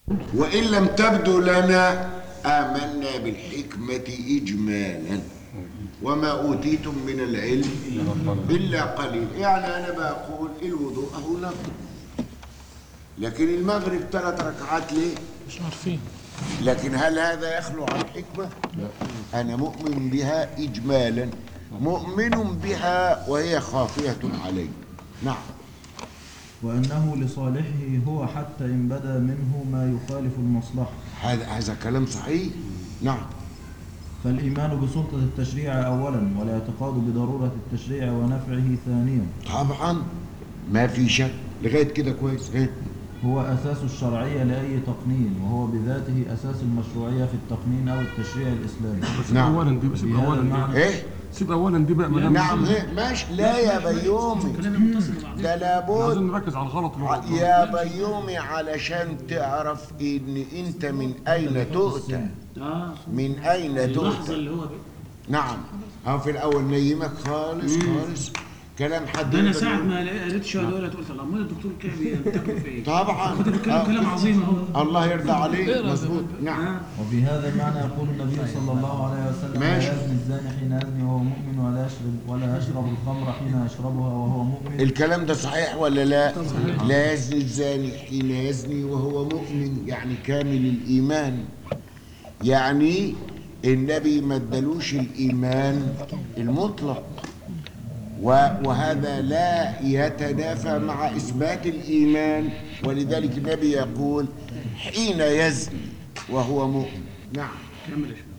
وإن لم تبدو لنا آمنا بالحكمة إجمالا وما أوتيتم من العلم إلا قليل يعني أنا بقول الوضوء هو نقض لكن المغرب ثلاث ركعات ليه؟ مش عارفين لكن هل هذا يخلو عن حكمة؟ أنا مؤمن بها إجمالا مؤمن بها وهي خافية علي نعم وأنه لصالحه هو حتى إن بدا منه ما يخالف المصلحة هذا هذا كلام صحيح نعم فالإيمان بسلطة التشريع أولا والاعتقاد بضرورة التشريع ونفعه ثانيا طبعا ما في شك لغاية كده كويس إيه؟ هو أساس الشرعية لأي تقنين وهو بذاته أساس المشروعية في التقنين أو التشريع الإسلامي بس نعم. اولا دي سيب بهذا اولا دي المعنى إيه؟ سيب اولا دي بقى ما دام نعم إيه؟ ماشي لا يا بيومي ده لابد عايزين نركز على الغلط اللي هو يا بيومي علشان تعرف ان انت من اين تؤتى اه من اين اللحظه تؤتى اللي هو نعم ها في الاول نيمك خالص خالص كلام حد ده انا يقدر ساعه يقول- ما قريت شويه دول قلت الله امال الدكتور كده بينتقد في ايه؟ طبعا كنت بتكلم آه. كلام عظيم اهو الله يرضى عليك مظبوط نعم آه. وبهذا المعنى يقول النبي صلى الله عليه وسلم ماشي. لا يزني الزاني حين يزني وهو مؤمن ولا يشرب ولا يشرب الخمر حين يشربها وهو مؤمن الكلام ده صحيح ولا لا لا يزني الزاني حين يزني وهو مؤمن يعني كامل الايمان يعني النبي ما ادالوش الايمان المطلق و- وهذا لا يتنافى مع اثبات الايمان ولذلك النبي يقول حين يزني وهو مؤمن نعم كمل يا شباب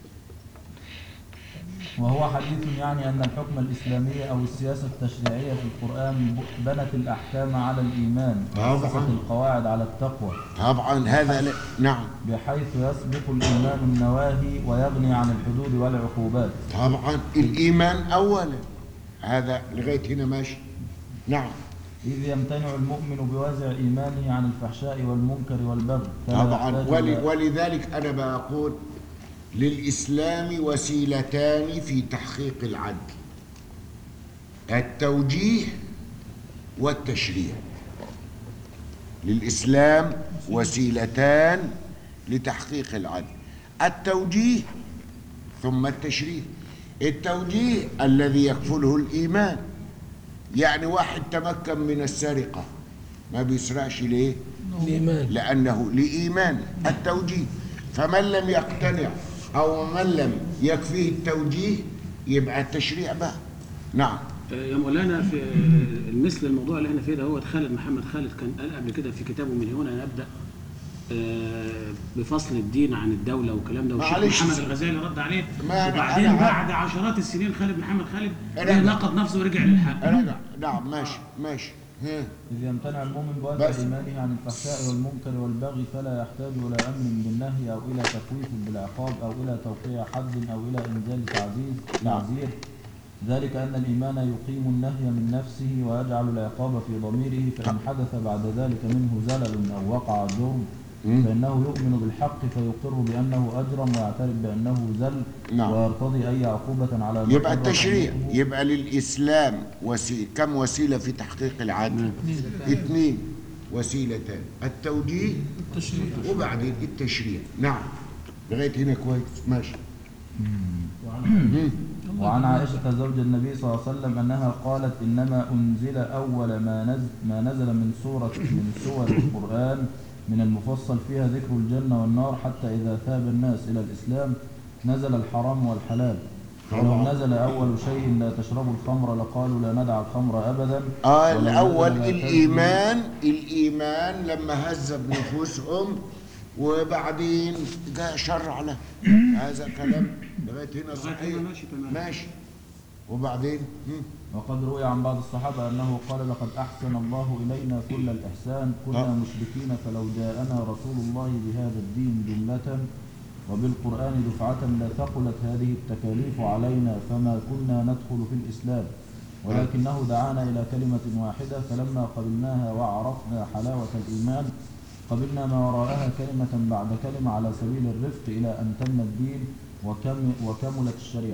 وهو حديث يعني أن الحكم الإسلامي أو السياسة التشريعية في القرآن ب- بنت الأحكام على الإيمان طبعاً. وأسست القواعد على التقوى طبعا هذا لا. نعم بحيث يسبق الإيمان النواهي ويغني عن الحدود والعقوبات طبعا الايمان اولا هذا لغايه هنا ماشي نعم إذ يمتنع المؤمن بوازع إيمانه عن الفحشاء والمنكر والبغي فلا طبعا يحتاج ول إلى- ولذلك انا بقول للاسلام وسيلتان في تحقيق العدل التوجيه والتشريع للاسلام وسيلتان لتحقيق العدل التوجيه ثم التشريع التوجيه الذي يكفله الايمان يعني واحد تمكن من السرقه ما بيسرقش ليه الايمان لأنه لإيمان التوجيه فمن لم يقتنع أو من لم يكفيه التوجيه يبقى التشريع بقى نعم يا مولانا في مثل الموضوع اللي احنا فيه ده هو خالد محمد خالد كان قال قبل كده في كتابه من هنا نبدا آه، بفصل الدين عن الدوله والكلام ده والشيخ معلش. محمد الغزالي رد عليه ما أنا- وبعدين أنا- بعد عشرات السنين خالد محمد خالد أنا- نقد نفسه ورجع للحق أنا نعم ماشي ماشي ها. إذ يمتنع المؤمن بوازع بس. إيمانه عن الفحشاء والمنكر والبغي فلا يحتاج إلى أمر بالنهي أو إلى تخويف بالعقاب أو إلى توقيع حد أو إلى إنزال تعزيز تعزير ذلك أن الإيمان يقيم النهي من نفسه ويجعل العقاب في ضميره فإن حدث بعد ذلك منه زلل أو وقع جرم فإنه يؤمن بالحق فيقر بأنه أجرم ويعترف بأنه زل نعم. ويرتضي أي عقوبة على ما يبقى قرر التشريع منه. يبقى للإسلام وسيلة كم وسيلة في تحقيق العدل اثنين وسيلتان التوجيه التشريع وبعدين التشريع نعم لغاية هنا كويس ماشي وعن عائشة زوج النبي صلى الله عليه وسلم أنها قالت إنما أنزل أول ما نزل, ما نزل من سورة من سور القرآن من المفصل فيها ذكر الجنة والنار حتى إذا ثاب الناس إلى الإسلام نزل الحرام والحلال ولو طبعا. نزل أول شيء لا تشربوا الخمر لقالوا لا ندع الخمر أبدا آه ولو الأول نزل لا تزنوا. الإيمان الإيمان لما هذب نفوسهم وبعدين جاء شرع له هذا كلام لغاية هنا لغاية صحيح هنا ماشي تمام. ماشي وبعدين هم. وقد روي عن بعض الصحابة أنه قال لقد أحسن الله إلينا كل الإحسان كنا آه. مشركين فلو جاءنا رسول الله بهذا الدين جملة وبالقرآن دفعة لثقلت هذه التكاليف علينا فما كنا ندخل في الإسلام ولكنه دعانا إلى كلمة واحدة فلما قبلناها وعرفنا حلاوة الإيمان قبلنا ما وراءها كلمة بعد كلمة على سبيل الرفق إلى أن تم الدين وكم وكملت الشريعة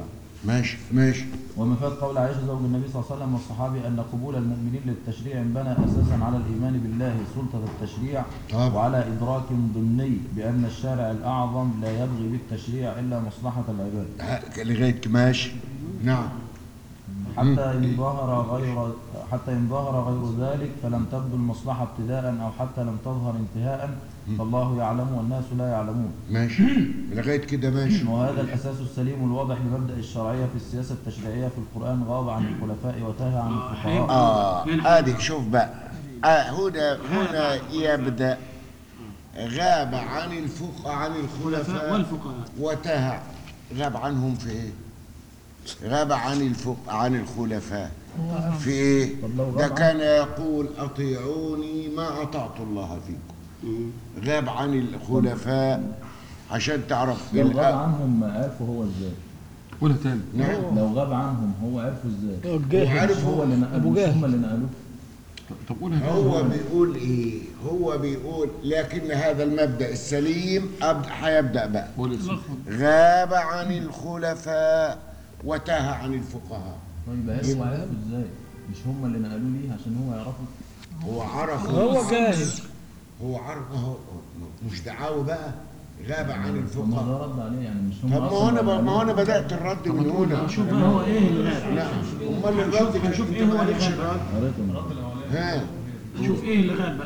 ماشي ماشي ومفاد قول عائشة زوج النبي صلى الله عليه وسلم والصحابي أن قبول المؤمنين للتشريع بنى أساسا على الإيمان بالله سلطة التشريع طبعا. وعلى إدراك ضمني بأن الشارع الأعظم لا يبغي بالتشريع إلا مصلحة العباد ها، لغايه ماشي نعم حتى إن ظهر غير حتى إن ظهر غير ذلك فلم تبدو المصلحة ابتداء أو حتى لم تظهر انتهاء فالله يعلم والناس لا يعلمون ماشي لغايه كده ماشي وهذا الأساس السليم الواضح لمبدأ الشرعية في السياسة التشريعية في القرآن غاب عن الخلفاء وتاه عن الفقهاء اه ادي شوف بقى آه هنا هنا يبدا غاب عن الفقهاء عن الخلفاء والفقهاء وتاه غاب عنهم في ايه غاب عن الفق عن الخلفاء في ايه طب لو ده غاب كان يقول اطيعوني ما اطعت الله فيكم مم. غاب عن الخلفاء عشان تعرف لو غاب الأ- عنهم عرفوا هو ازاي قولها تاني نعم لو غاب عنهم هو عرفوا ازاي جاهل وعرفوا هو اللي نقلوا أبو مش جهل. هم اللي نقلوه طب قولها تاني هو بيقول ايه هو بيقول لكن هذا المبدأ السليم أب- هيبدأ بقى قول اسمه غاب عن الخلفاء وتاه عن الفقهاء طيب عرفوا عرفوا ازاي مش هم اللي نقلوه ليه عشان هو يعرفوا هو عرف هو جاهل هو عرف هو مش دعاوى بقى غاب عن طب ما الفقهاء ده رد عليه يعني مش هم طب ما أصلاً هو انا اللي ب- ما هو انا نقلوه. بدأت الرد من هنا شوف بقى هو ايه اللي غاب لا امال الرد كان هنشوف انت إيه هو ما اللي قالتش غاب. الرد قريته ها شوف ايه اللي غاب بقى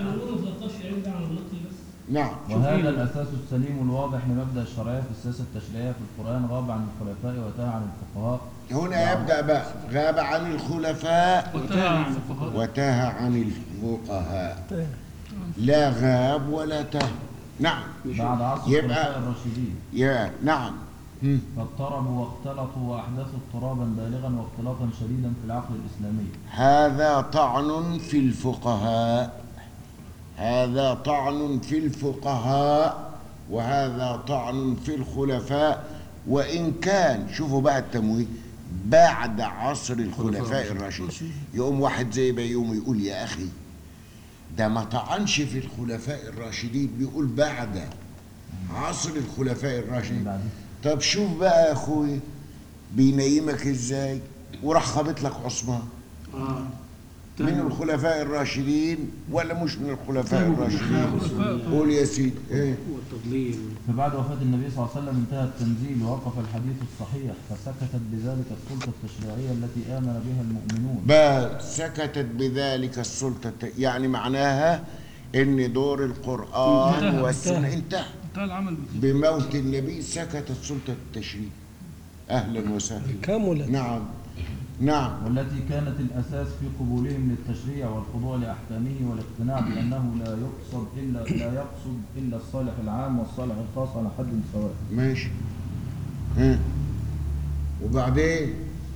نعم وهذا الأساس السليم الواضح لمبدأ الشرعية في السياسة التشريعية في القرآن غاب عن الخلفاء وتاه عن الفقهاء هنا يبدأ بقى غاب عن الخلفاء وتاه عن الفقهاء وتاه عن الفقهاء لا غاب ولا تاه نعم بعد عصر يبقى- الخلفاء الراشدين يا نعم هم. فاضطربوا واختلطوا وأحدثوا اضطرابا بالغا واختلاطا شديدا في العقل الإسلامي هذا طعن في الفقهاء هذا طعن في الفقهاء وهذا طعن في الخلفاء وإن كان شوفوا بقى التمويه بعد عصر الخلفاء الراشدين يقوم واحد زي بيوم يقول يا أخي ده ما طعنش في الخلفاء الراشدين بيقول بعد عصر الخلفاء الراشدين بعدين. طب شوف بقى يا اخوي بينيمك ازاي وراح خابط لك عثمان اه من الخلفاء الراشدين ولا مش من الخلفاء الراشدين قول يا سيدي ايه والتضليل فبعد وفاة النبي صلى الله عليه وسلم انتهى التنزيل ووقف الحديث الصحيح فسكتت بذلك السلطة التشريعية التي آمن بها المؤمنون بس سكتت بذلك السلطة يعني معناها ان دور القرآن انتهى، والسنة انتهى. انتهى انتهى العمل بموت النبي سكتت سلطة التشريع اهلا وسهلا كاملة نعم نعم والتي كانت الأساس في قبولهم للتشريع والخضوع لأحكامه والاقتناع بأنه لا يقصد إلا لا يقصد إلا الصالح العام والصالح الخاص على حد سواء ماشي ها وبعدين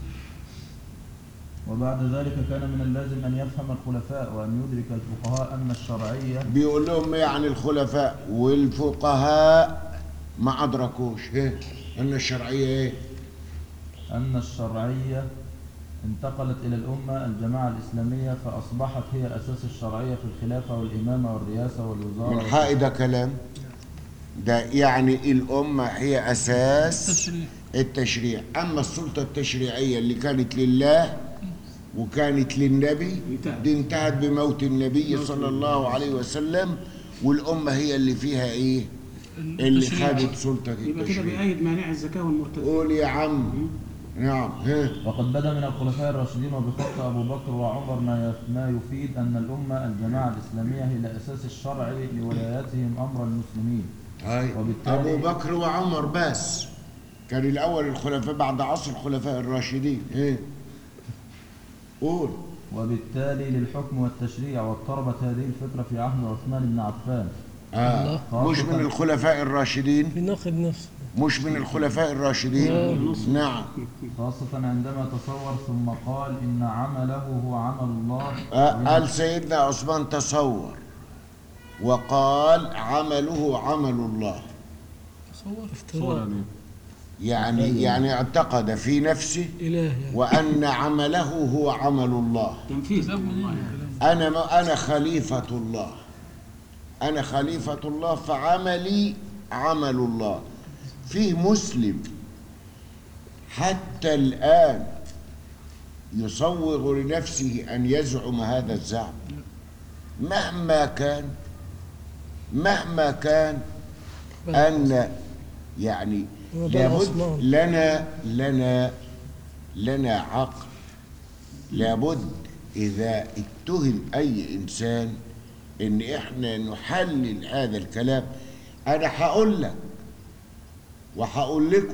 وبعد ذلك كان من اللازم أن يفهم الخلفاء وأن يدرك الفقهاء أن الشرعية بيقول لهم يعني الخلفاء والفقهاء ما أدركوش إيه؟ أن الشرعية إيه؟ أن الشرعية انتقلت إلى الأمة الجماعة الإسلامية فأصبحت هي أساس الشرعية في الخلافة والإمامة والرئاسة والوزارة من حق ده كلام ده يعني الأمة هي أساس تشريع التشريع أما السلطة التشريعية اللي كانت لله وكانت للنبي انتهت. دي انتهت بموت النبي صلى الله عليه وسلم والأمة هي اللي فيها إيه؟ اللي التشريع. خدت سلطة يبقى كده التشريع بيأيد مانع الزكاة والمرتد قول يا عم نعم ها وقد بدا من الخلفاء الراشدين وبخط أبو بكر وعمر ما يف- ما يفيد أن الأمة الجماعة الإسلامية هي الأساس الشرعي لولايتهم أمر المسلمين هاي وبالتالي- أبو بكر وعمر بس كان الأول الخلفاء بعد عصر الخلفاء الراشدين إيه قول وبالتالي للحكم والتشريع واضطربت هذه الفكرة في عهد عثمان بن عفان آه. مش من الخلفاء الراشدين بيناقض نفسه مش من الخلفاء الراشدين نعم خاصة عندما تصور ثم قال إن عمله هو عمل الله آه. قال سيدنا عثمان تصور وقال عمله عمل الله تصور صور افتراء يعني يعني يعني اعتقد في نفسه إله يعني وأن عمله هو عمل الله تنفيذ كلام والله الله كلام أنا ما أنا خليفة الله أنا خليفة الله فعملي عمل الله فيه مسلم حتى الآن يصوغ لنفسه أن يزعم هذا الزعم مهما كان مهما كان أن يعني هو ده لابد العثمان. لنا لنا لنا عقل لابد إذا اتهم أي إنسان إن إحنا نحلل هذا الكلام أنا هقول لك وهقول لكم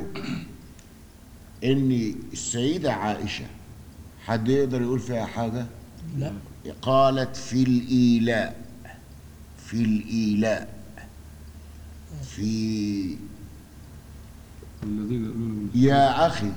إن السيدة عائشة حد يقدر يقول فيها حاجة؟ لا قالت في الإيلاء في الإيلاء في الذين يؤمنون يا أخي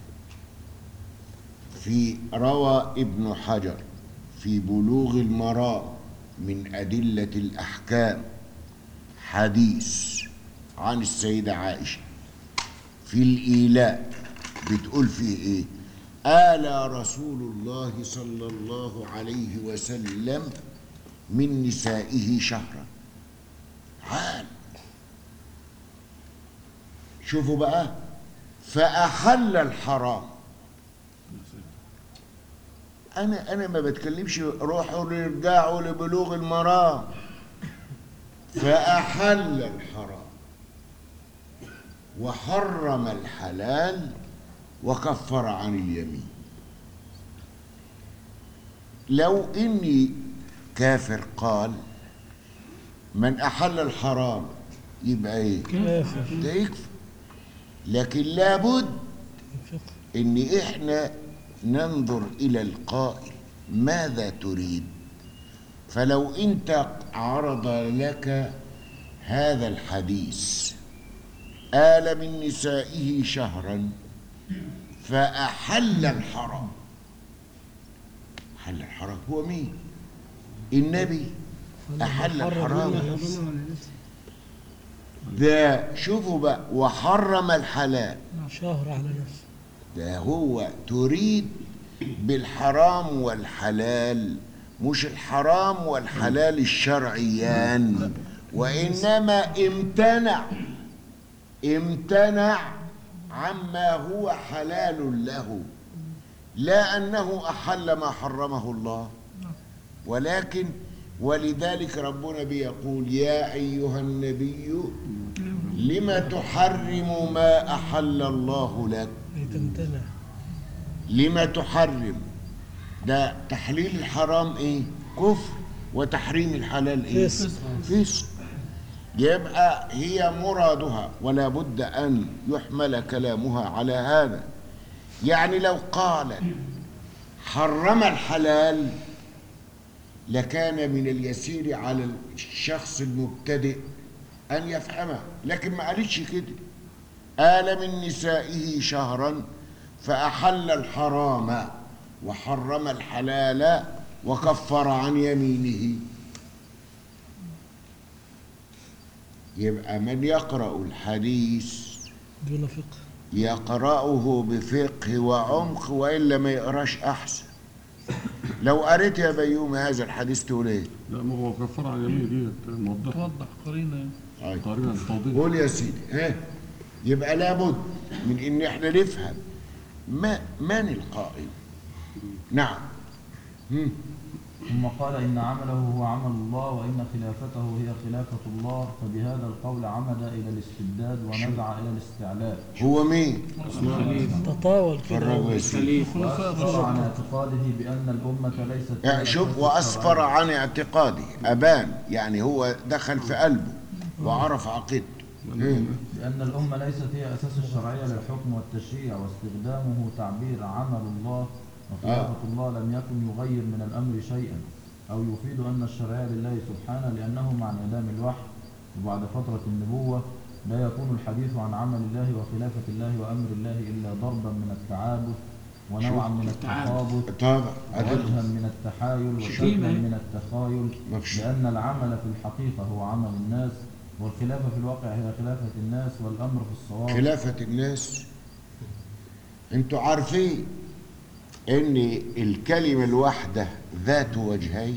في روى ابن حجر في بلوغ المرام من أدلة الأحكام حديث عن السيدة عائشة في الإيلاء بتقول فيه إيه آلى رسول الله صلى الله عليه وسلم من نسائه شهرا عال شوفوا بقى فأحل الحرام أنا أنا ما بتكلمش روحوا ارجعوا لبلوغ المرام فأحل الحرام وحرم الحلال وكفر عن اليمين لو إني كافر قال من أحل الحرام يبقى إيه؟ كافر ده يكفر لكن لابد الفقه ان احنا ننظر الى القائل ماذا تريد فلو انت عرض لك هذا الحديث آل من نسائه شهرا فأحل الحرام أحل الحرام هو مين النبي أحل الحرام ده شوفوا بقى وحرم الحلال شهر على نفسه ده هو تريد بالحرام والحلال مش الحرام والحلال الشرعيان وإنما امتنع امتنع عما هو حلال له لا أنه أحل ما حرمه الله ولكن ولذلك ربنا بيقول يا أيها النبي لم تحرم ما أحل الله لك أي تمتنع لما تحرم ده تحليل الحرام ايه كفر وتحريم الحلال ايه فسق. فسق يبقى هي مرادها ولا بد ان يحمل كلامها على هذا يعني لو قال حرم الحلال لكان من اليسير على الشخص المبتدئ ان يفهمه لكن ما قالتش كده آل من نسائه شهرا فأحل الحرام وحرم الحلال وكفر عن يمينه يبقى من يقرأ الحديث دون فقه يقرأه بفقه وعمق وإلا ما يقراش أحسن لو قريت يا بيومي هذا الحديث تقول ايه؟ لا ما هو كفر عن اليمين ديت موضح توضح قرينة يعني. طيب. قرينا التوضيح قول يا سيدي ها يبقى لابد من ان احنا نفهم ما من القائل نعم مم. ثم قال إن عمله هو عمل الله وإن خلافته هي خلافة الله فبهذا القول عمد إلى الاستبداد ونزع إلى الاستعلاء هو مين تطاول كده فرغوا يا سيدي خليفة وأسفر عن اعتقاده بأن الأمة ليست يعني شوف واسفر عن اعتقاده ابان يعني هو دخل في قلبه وعرف عقيدته مم. بأن الأمة ليست هي أساس الشرعية للحكم والتشريع واستخدامه تعبير عمل الله وخلافة الله لم يكن يغير من الأمر شيئا أو يفيد أن الشرعية لله سبحانه لأنه مع انعدام الوحي وبعد فترة النبوة لا يكون الحديث عن عمل الله وخلافة الله وأمر الله إلا ضربا من التعابث ونوعا من التخابط طبعا ووجها أدل. من التحايل شتيمة. وشكلا من التخايل مفشو. لأن العمل في الحقيقة هو عمل الناس والخلافة في الواقع هي خلافة الناس والأمر في الصواب خلافة الناس انتوا عارفين ان الكلمة الواحدة ذات وجهين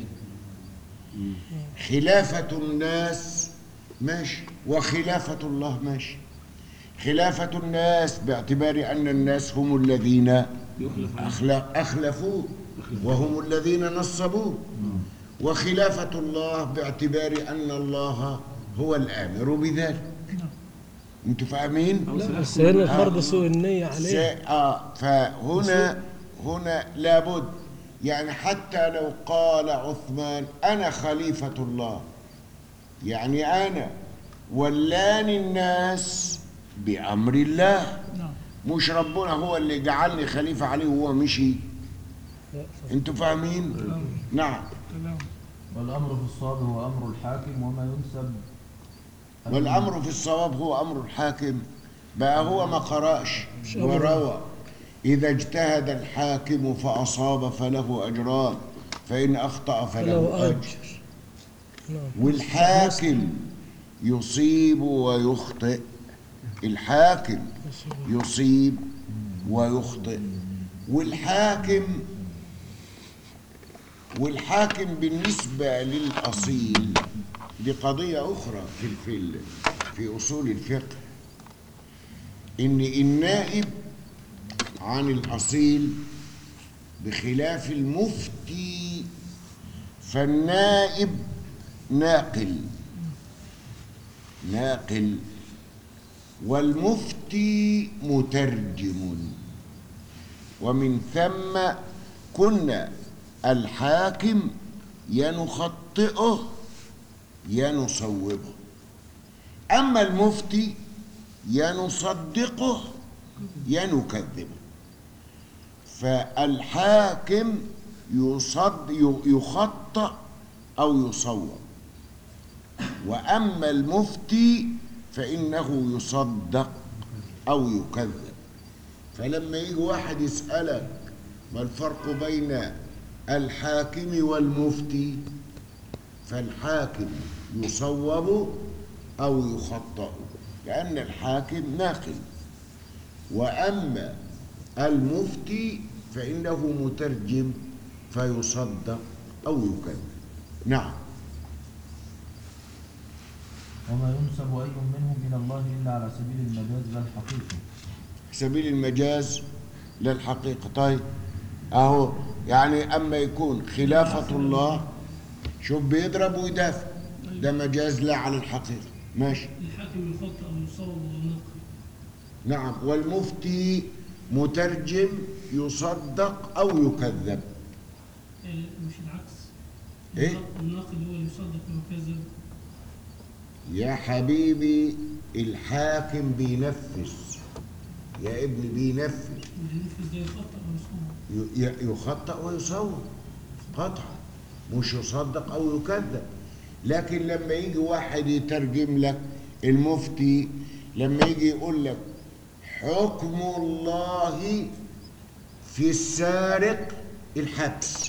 خلافة الناس ماشي وخلافة الله ماشي خلافة الناس باعتبار أن الناس هم الذين يخلف عليه. أخلق أخلفوه وهم الذين نصبوه وخلافة الله باعتبار أن الله هو الآمر بذلك أنتوا فاهمين؟ أو لا سيحكم بس هنا بالله. فرض سوء النية عليه س- آه فهنا هنا لابد يعني حتى لو قال عثمان أنا خليفة الله يعني أنا ولاني الناس بأمر الله نعم مش ربنا هو اللي جعلني خليفة عليه وهو مشي لا، انتوا فاهمين؟ نعم كلام والأمر في الصواب هو أمر الحاكم وما ينسب والأمر في الصواب هو أمر الحاكم بقى هو ما قرأش وروى إذا اجتهد الحاكم فأصاب فله أجران فإن أخطأ فله فله أجر أجر نعم والحاكم يصيب ويخطئ الحاكم يصيب ويخطئ والحاكم والحاكم بالنسبة للأصيل دي قضية أخرى في في في أصول الفقه إن النائب عن الأصيل بخلاف المفتي فالنائب ناقل ناقل والمفتي مترجم ومن ثم كنا الحاكم ينخطئه ينصوبه أما المفتي ينصدقه ينكذبه فالحاكم يصد يخطأ أو يصوب وأما المفتي فإنه يصدق أو يكذب فلما يجي واحد يسألك ما الفرق بين الحاكم والمفتي فالحاكم يصوب أو يخطأ لأن الحاكم ناقل وأما المفتي فإنه مترجم فيصدق أو يكذب نعم وما ينسب أي منهم إلى الله إلا على سبيل المجاز لا الحقيقة سبيل المجاز للحقيقة طيب أهو يعني أما يكون خلافة الله شوف بيضرب ويدافع ده مجاز لا على الحقيقة ماشي الحاكم يخطئ أو يصوب وينقل نعم والمفتي مترجم يصدق أو يكذب مش العكس إيه؟ الناقل هو اللي يصدق ويكذب يا حبيبي الحاكم بينفذ يا ابني بينفذ والمنفذ ده يخطئ ويصوب ي- ي- يخطأ ويصور قطعا مش يصدق أو يكذب لكن لما يجي واحد يترجم لك المفتي لما يجي يقول لك حكم الله في السارق الحبس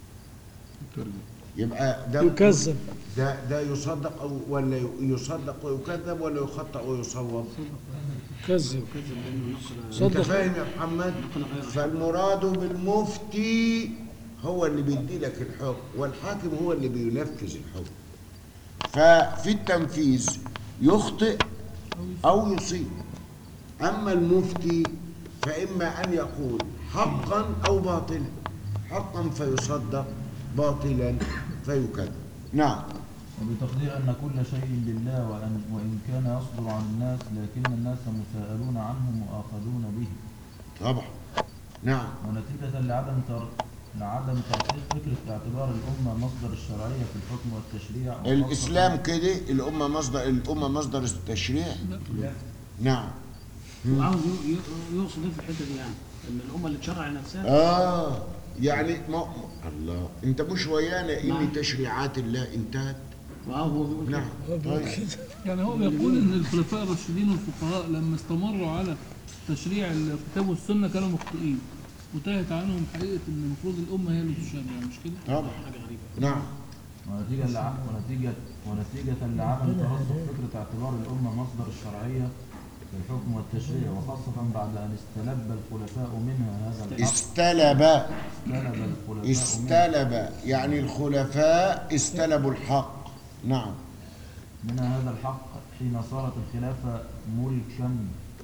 يبقى ده يكذب ده ده يصدق او ولا يصدق ويكذب ولا يخطأ ويصوب كذب كذب لأنه نقل انت صدق فاهم يا محمد فالمراد بالمفتي هو اللي بيدي لك الحكم والحاكم هو اللي بينفذ الحكم ففي التنفيذ يخطئ او يصيب اما المفتي فاما ان يقول حقا او باطلا حقا فيصدق باطلا فيكذب نعم وبتقدير أن كل شيء لله وأن وإن كان يصدر عن الناس لكن الناس مساءلون عنه مؤاخذون به طبعا نعم ونتيجة لعدم تر... لعدم تحقيق فكرة اعتبار الأمة مصدر الشرعية في الحكم والتشريع وخاصة- الاسلام كده الامه مصدر الامه مصدر التشريع نعم وعاوز ي- ي- يقصد ايه في الحته دي يعني؟ ان الامه اللي تشرع لنفسها اه يعني ما الله انت مش ويانا نعم. ان تشريعات الله انتهت واه هو بيقول كده. نعم طيب يعني هو بيقول ان الخلفاء الراشدين والفقهاء لما استمروا على تشريع الكتاب والسنه كانوا مخطئين وتاهت عنهم حقيقه ان المفروض الامه هي اللي تشرع مش كده؟ طبعا حاجه غريبه نعم ونتيجة لع... ونتيجة ونتيجة لعدم ترسخ فكرة اعتبار الأمة مصدر الشرعية في الحكم والتشريع وخاصة بعد أن استلب الخلفاء منها هذا الحق استلب استلب الخلفاء منها استلب يعني الخلفاء استلبوا الحق نعم منها هذا الحق حين صارت الخلافة ملكا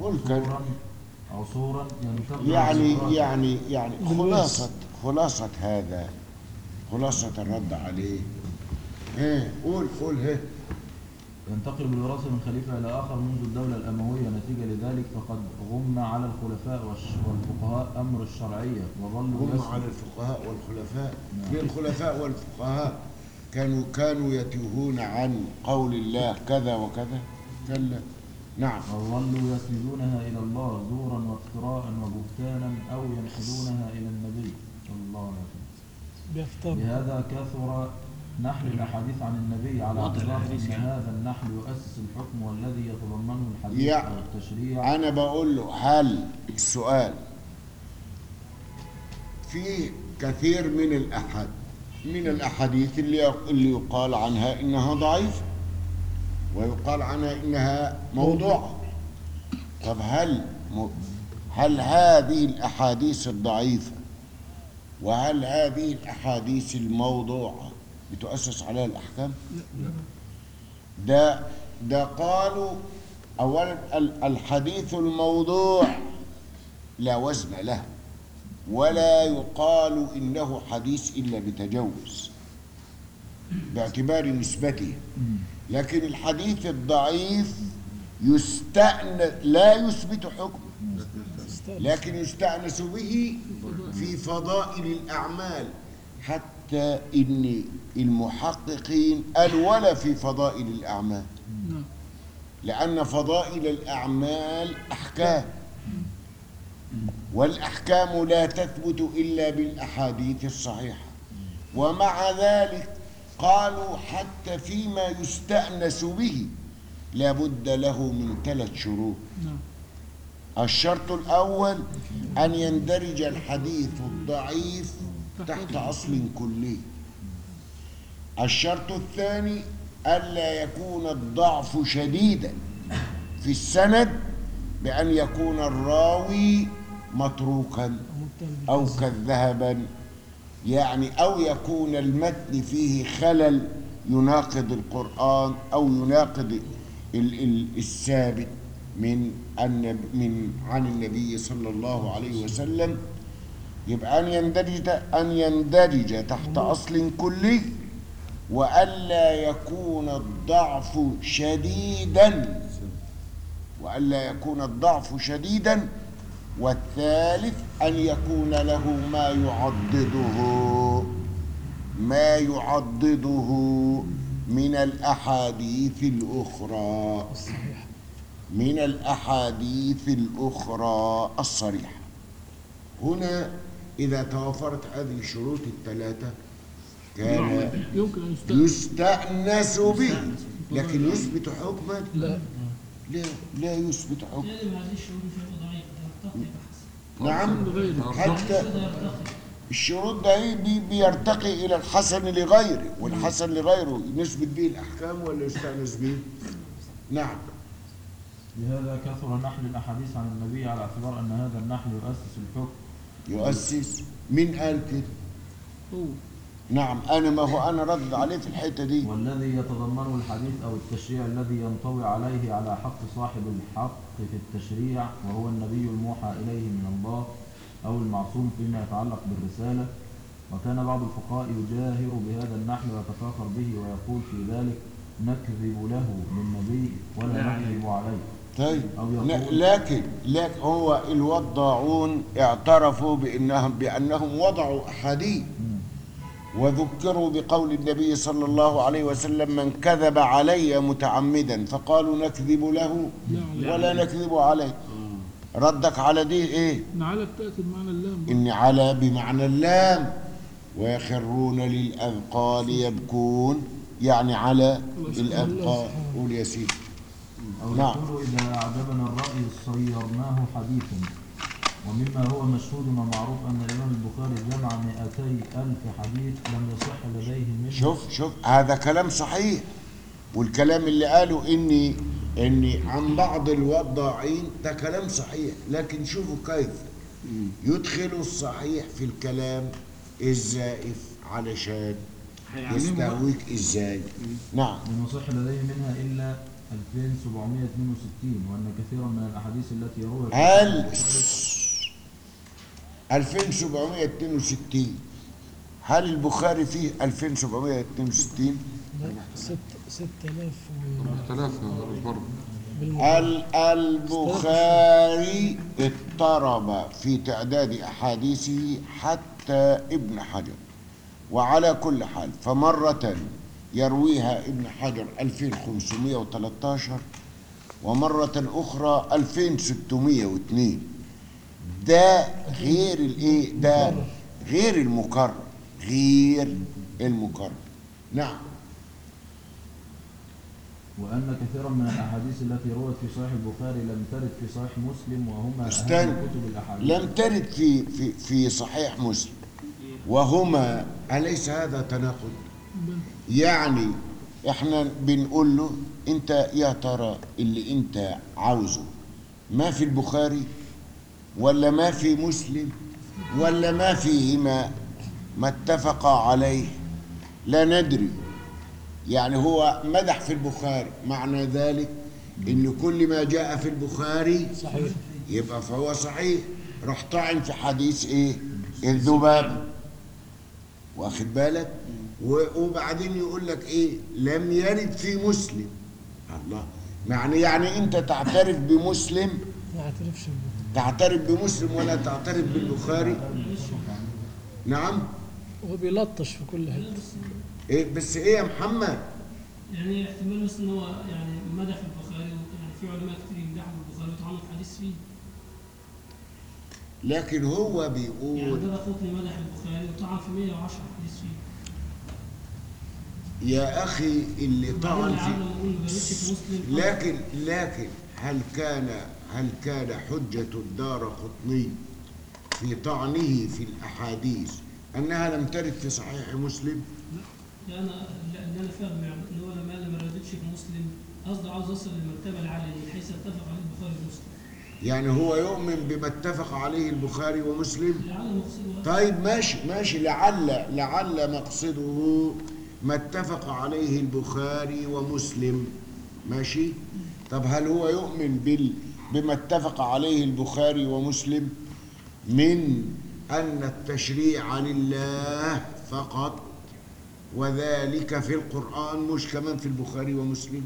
ملكا عصورا عصورا ينتقل يعني عصورات. يعني يعني خلاصة خلاصة هذا خلاصة الرد عليه ايه قول قول هيه ينتقل بالوراثة من خليفة إلى آخر منذ الدولة الأموية نتيجة لذلك فقد غم على الخلفاء والش- والفقهاء أمر الشرعية وظلوا هم يسمعوا على الفقهاء والخلفاء ليه الخلفاء والفقهاء كانوا كانوا يتوهون عن قول الله كذا وكذا كلا نعم وظلوا يسندونها إلى الله زورا وافتراء وبهتانا أو ينحلونها إلى النبي صلى الله عليه وسلم بيفترض لهذا كثر نحل الأحاديث عن النبي على وضع اعتبار الحديث أن يعني. هذا النحل يؤسس الحكم والذي يتضمنه الحديث يع- أو التشريع أنا بقول له هل السؤال في كثير من الأحد من الأحاديث اللي اللي يقال عنها إنها ضعيفة ويقال عنها إنها موضوعة طب هل م- هل هذه الأحاديث الضعيفة وهل هذه الأحاديث الموضوعة بتؤسس عليها الأحكام؟ ده ده قالوا اولا ال- الحديث الموضوع لا وزن له ولا يقال انه حديث الا بتجوز باعتبار نسبته لكن الحديث الضعيف يستأنس لا يثبت حكم لكن يستأنس به في فضائل الأعمال حتى إن المحققين قالوا ولا في فضائل الأعمال نعم لأن فضائل الأعمال أحكام والأحكام لا تثبت إلا بالأحاديث الصحيحة ومع ذلك قالوا حتى فيما يستأنس به لابد له من ثلاث شروط نعم الشرط الأول أن يندرج الحديث الضعيف تحت أصل كلي الشرط الثاني ألا يكون الضعف شديدا في السند بأن يكون الراوي متروكا أو كذابا يعني أو يكون المتن فيه خلل يناقض القرآن أو يناقض ال- ال- الثابت من النب من عن النبي صلى الله عليه وسلم يبقى أن يندرج أن يندرج تحت أصل كلي وألا يكون الضعف شديدا وألا يكون الضعف شديدا والثالث أن يكون له ما يعضده ما يعضده من الأحاديث الأخرى من الأحاديث الأخرى الصريحة هنا إذا توفرت هذه الشروط الثلاثة كان يمكن ان يستأنس يستأنس به لكن يثبت حكما لا لا لا يثبت حكما غالب هذه الشروط فيها ضعيف ترتقي بحسب نعم لغيره حتى يرتقي الشروط ده إيه؟ بي- بيرتقي إلى الحسن لغيره والحسن لغيره نثبت به الأحكام ولا يستأنس به نعم لهذا كثر نحل الأحاديث عن النبي على اعتبار أن هذا النحل يؤسس الحكم يؤسس من قال كده هو نعم أنا ما هو أنا رد عليه في الحتة دي والذي يتضمنه الحديث أو التشريع الذي ينطوي عليه على حق صاحب الحق في التشريع وهو النبي الموحى إليه من الله أو المعصوم فيما يتعلق بالرسالة وكان بعض الفقهاء يجاهر بهذا النحل ويتفاخر به ويقول في ذلك نكذب له للنبي ولا نكذب عليه طيب أو ن- يقول- لكن لكن هو الوضاعون اعترفوا بأنهم بأنهم وضعوا أحاديث وذكروا بقول النبي صلى الله عليه وسلم من كذب علي متعمدا فقالوا نكذب له ولا نكذب عليه ردك على دي ايه نعلى بتأتي بمعنى اللام برضه. إن على بمعنى اللام ويخرون للأذقان يبكون يعني على الأذقان قول يا سيدي أو نعم. يقول إذا أعجبنا الرأي صيرناه حديثا ومما هو مشهود ومعروف أن الإمام البخاري جمع 200 ألف حديث لم يصح لديه منه شوف شوف هذا كلام صحيح والكلام اللي قالوا اني اني عن بعض الوضاعين ده كلام صحيح لكن شوفوا كيف يدخلوا الصحيح في الكلام الزائف علشان هيعلموا بقى. يستهويك ازاي نعم لم يصح لديه منها إلا 2762 وأن كثيرا من الأحاديث التي رويت هل 2762 هل البخاري فيه 2762 ست ست آلاف اختلاف برضه ال- البخاري اضطرب في تعداد أحاديثه حتى ابن حجر وعلى كل حال فمرة يرويها ابن حجر 2513 ومرة أخرى 2602 ده غير الايه ده غير المكرر غير المكرر نعم وأن كثيرا من الأحاديث التي روت في صحيح البخاري لم ترد في صحيح مسلم وهما استنى. أهم كتب الأحاديث لم ترد في في في صحيح مسلم وهما أليس هذا تناقض؟ يعني احنا بنقول له انت يا ترى اللي انت عاوزه ما في البخاري ولا ما في مسلم ولا ما فيهما ما اتفق عليه لا ندري يعني هو مدح في البخاري معنى ذلك ان كل ما جاء في البخاري صحيح يبقى فهو صحيح راح طعن في حديث ايه الذباب واخد بالك و- وبعدين يقول لك ايه لم يرد في مسلم الله يعني يعني انت تعترف بمسلم ما اعترفش بال- تعترف بمسلم ولا تعترف بالبخاري نعم هو بيلطش في كل حته ايه بس ايه يا محمد يعني احتمال بس ان هو يعني مدح البخاري يعني في علماء كتير يمدحوا البخاري ويطعنوا في حديث فيه لكن هو يعني بيقول ده قطني مدح البخاري وطعن في 110 حديث فيه يا اخي اللي طعن بعدين في لعله نقول ما جابتش في مسلم لكن لكن هل كان هل كان حجة الدار قطني في طعنه في الأحاديث أنها لم ترد في صحيح مسلم لا انا اللي انا فاهم يعني ان هو لما قال ما ردتش في مسلم قصده عاوز يوصل للمرتبه العاليه من حيث اتفق عليه البخاري ومسلم يعني هو يؤمن بما اتفق عليه البخاري ومسلم لعل مقصده طيب ماشي ماشي لعل لعل مقصده ما اتفق عليه البخاري ومسلم ماشي طب هل هو يؤمن بال بما اتفق عليه البخاري ومسلم من أن التشريع لله فقط وذلك في القرآن مش كمان في البخاري ومسلم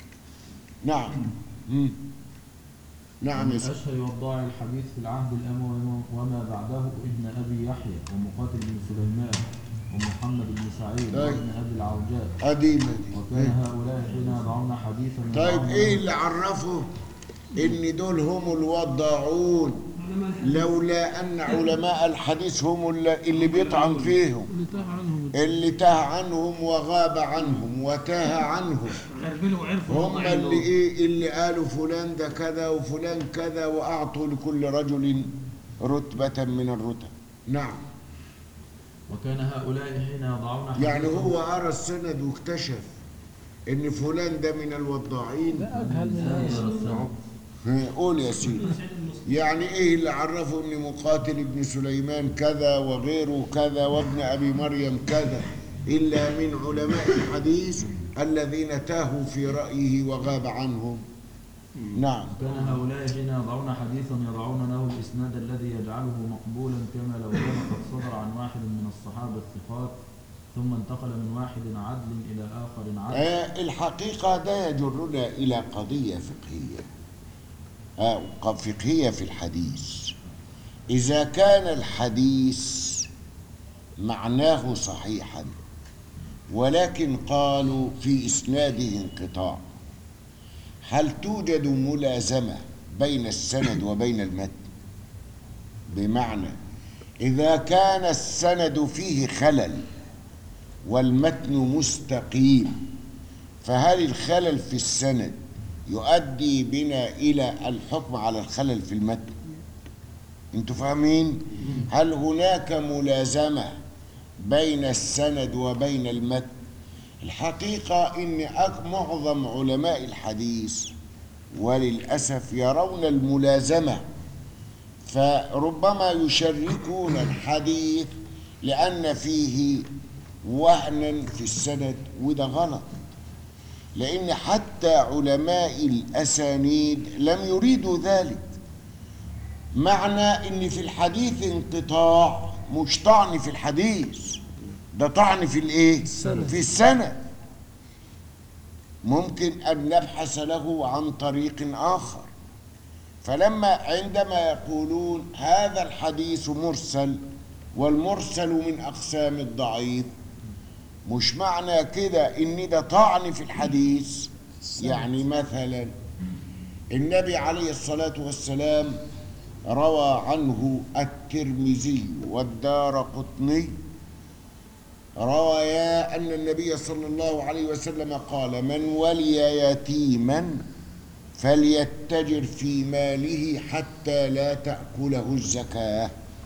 نعم مم. نعم يا سيدي أشهر والضاع الحديث في العهد الأموي وما بعده ابن أبي يحيى ومقاتل بن سليمان ومحمد بن سعيد طيب. وابن أبي العوجات قديمة دي وكان هؤلاء حين يضعون حديثا طيب يضعون ايه اللي عرفه ان دول هم الوضاعون علماء الحديث لولا ان علماء الحديث هم اللي اللي بيطعن فيهم اللي تاه عنهم اللي تاه عنهم وغاب عنهم وتاه عنهم عرفوا وعرفوا هم اللي ايه اللي قالوا فلان ده كذا وفلان كذا واعطوا لكل رجل رتبة من الرتب نعم وكان هؤلاء حين يضعون حديثا يعني هو قرا السند واكتشف ان فلان ده من الوضاعين لا اجهل من هذا ها، قول يا سيدي سعيد المسلم يعني ايه اللي عرفه ان مقاتل ابن سليمان كذا وغيره كذا وابن ابي مريم كذا الا من علماء الحديث الذين تاهوا في رايه وغاب عنهم نعم كان هؤلاء حين يضعون حديثا يضعون له الإسناد الذي يجعله مقبولا كما لو كان قد صدر عن واحد من الصحابة الثقات ثم انتقل من واحد عدل إلى آخر عدل آه الحقيقه ده يجرنا الى قضيه فقهيه آه ق- فقهيه في الحديث اذا كان الحديث معناه صحيحا ولكن قالوا في اسناده انقطاع هل توجد ملازمه بين السند وبين المتن بمعنى اذا كان السند فيه خلل والمتن مستقيم فهل الخلل في السند يؤدي بنا الى الحكم على الخلل في المتن انتوا فاهمين هل هناك ملازمه بين السند وبين المتن الحقيقه ان أك- معظم علماء الحديث وللاسف يرون الملازمه فربما يشركون الحديث لان فيه وهنا في السند وده غلط لأن حتى علماء الأسانيد لم يريدوا ذلك معنى ان في الحديث انقطاع مش طعن في الحديث ده طعن في الايه السند. في السند ممكن ان نبحث له عن طريق اخر فلما عندما يقولون هذا الحديث مرسل والمرسل من اقسام الضعيف مش معنى كده ان ده طعن في الحديث يعني مثلا النبي عليه الصلاه والسلام روى عنه الترمذي والدار قطني روايا أن النبي صلى الله عليه وسلم قال من ولي يتيما فليتجر في ماله حتى لا تأكله الزكاة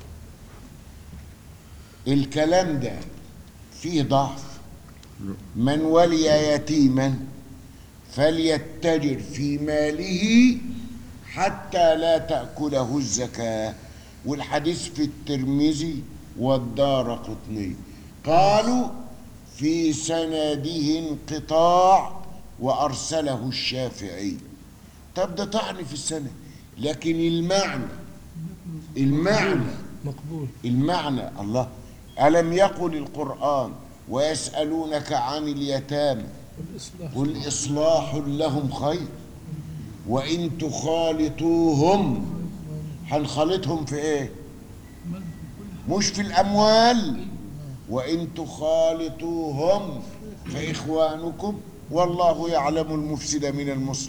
الكلام ده فيه ضعف من ولي يتيما فليتجر في ماله حتى لا تأكله الزكاة والحديث في الترمذي والدار قطني قالوا في سنده انقطاع وأرسله الشافعي طب ده طعن في السنة لكن المعنى المعنى مقبول المعنى الله ألم يقل القرآن ويسألونك عن اليتامى والإصلاح قل إصلاح لهم خير وإن تخالطوهم هنخالطهم في إيه؟ مش في الأموال وإن تخالطوهم فإخوانكم والله يعلم المفسد من المصلح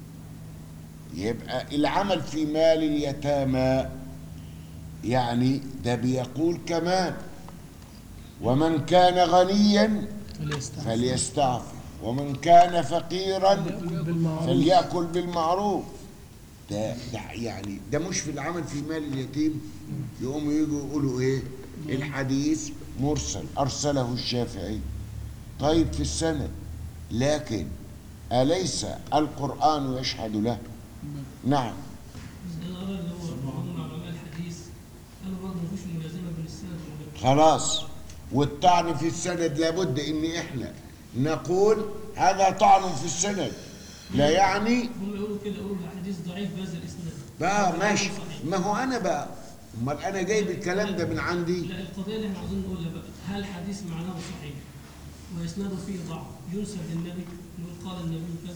يبقى العمل في مال اليتامى يعني ده بيقول كمان ومن كان غنيا فليستعفف فليستعفف ومن كان فقيرا بالمعروف فليأكل بالمعروف ده, ده يعني ده مش في العمل في مال اليتيم يقوموا يجوا يقولوا ايه الحديث مرسل ارسله الشافعي طيب في السند لكن اليس القران يشهد له نعم الآراء اللي هو بعضهم علماء الحديث قالوا برضه مفيش ملازمة بين السند والنبي خلاص والطعن في السند لابد ان احنا نقول هذا طعن في السند لا يعني هم يقولوا كده يقولوا الحديث ضعيف بهذا الإسناد بقى ماشي صحيح. ما هو انا بقى امال انا جايب الكلام ده من عندي لا القضية اللي احنا عاوزين نقولها بقى هل الحديث معناه صحيح وإسناده فيه ضعف ينسب للنبي نقول قال النبي كذا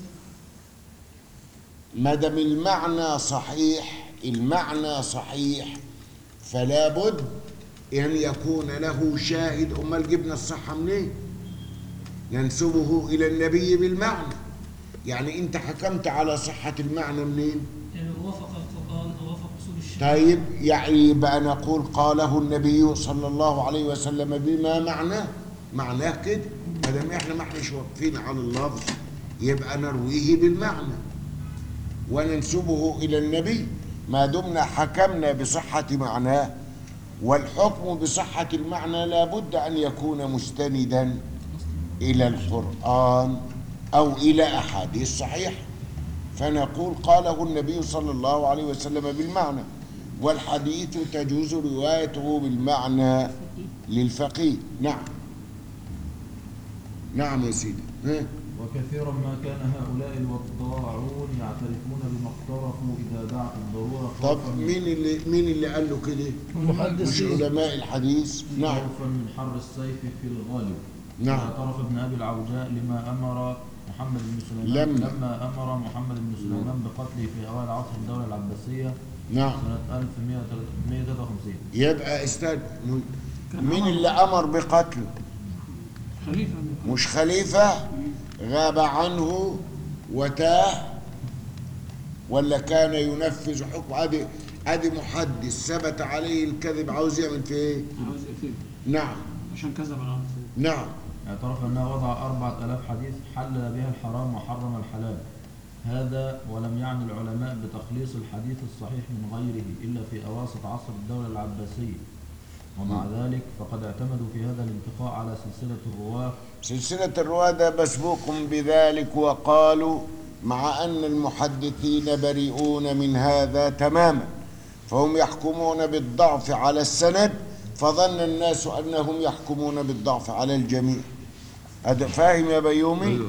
ما دام المعنى صحيح المعنى صحيح فلا بد ان يكون له شاهد امال جبنا الصحه منين ينسبه الى النبي بالمعنى يعني انت حكمت على صحه المعنى منين يعني وافق القرآن أو وافق أصول الشريعة طيب يعني يبقى نقول قاله النبي صلى الله عليه وسلم بما معناه معناه كده ما دام احنا ما احناش واقفين على اللفظ يبقى نرويه بالمعنى وننسبه الى النبي ما دمنا حكمنا بصحة معناه والحكم بصحة المعنى لابد ان يكون مستندا الى القرآن او الى احاديث صحيحه فنقول قاله النبي صلى الله عليه وسلم بالمعنى والحديث تجوز روايته بالمعنى للفقيه نعم نعم يا سيدي ها؟ وكثيرا ما كان هؤلاء الوضاعون يعترفون بما اقترفوا إذا دعت الضرورة طب خوفا من- مين اللي مين اللي قال له كده مش المحدثين علماء الحديث نعم خوفا من حر السيف في الغالب نعم. اعترف ابن أبي العوجاء لما أمر محمد بن سليمان لما. لما أمر محمد بن سليمان بقتله في أوائل عصر الدولة العباسية نعم سنة 1153 يبقى استنى مين اللي امر بقتله خليفة مش خليفة غاب عنه وتاه ولا كان ينفذ حكم ادي ادي محدث ثبت عليه الكذب عاوز يعمل فيه ايه عاوز يقفل نعم عشان كذب على الرسول نعم اعترف أنه وضع أربعة ألاف حديث حلل بها الحرام وحرم الحلال هذا ولم يعني العلماء بتخليص الحديث الصحيح من غيره إلا في أواسط عصر الدولة العباسية ومع ذلك فقد اعتمدوا في هذا الانتقاء على سلسلة الرواة سلسلة الرواة ده مسبوق بذلك وقالوا مع أن المحدثين بريئون من هذا تماما فهم يحكمون بالضعف على السند فظن الناس أنهم يحكمون بالضعف على الجميع هذا فاهم يا بيومي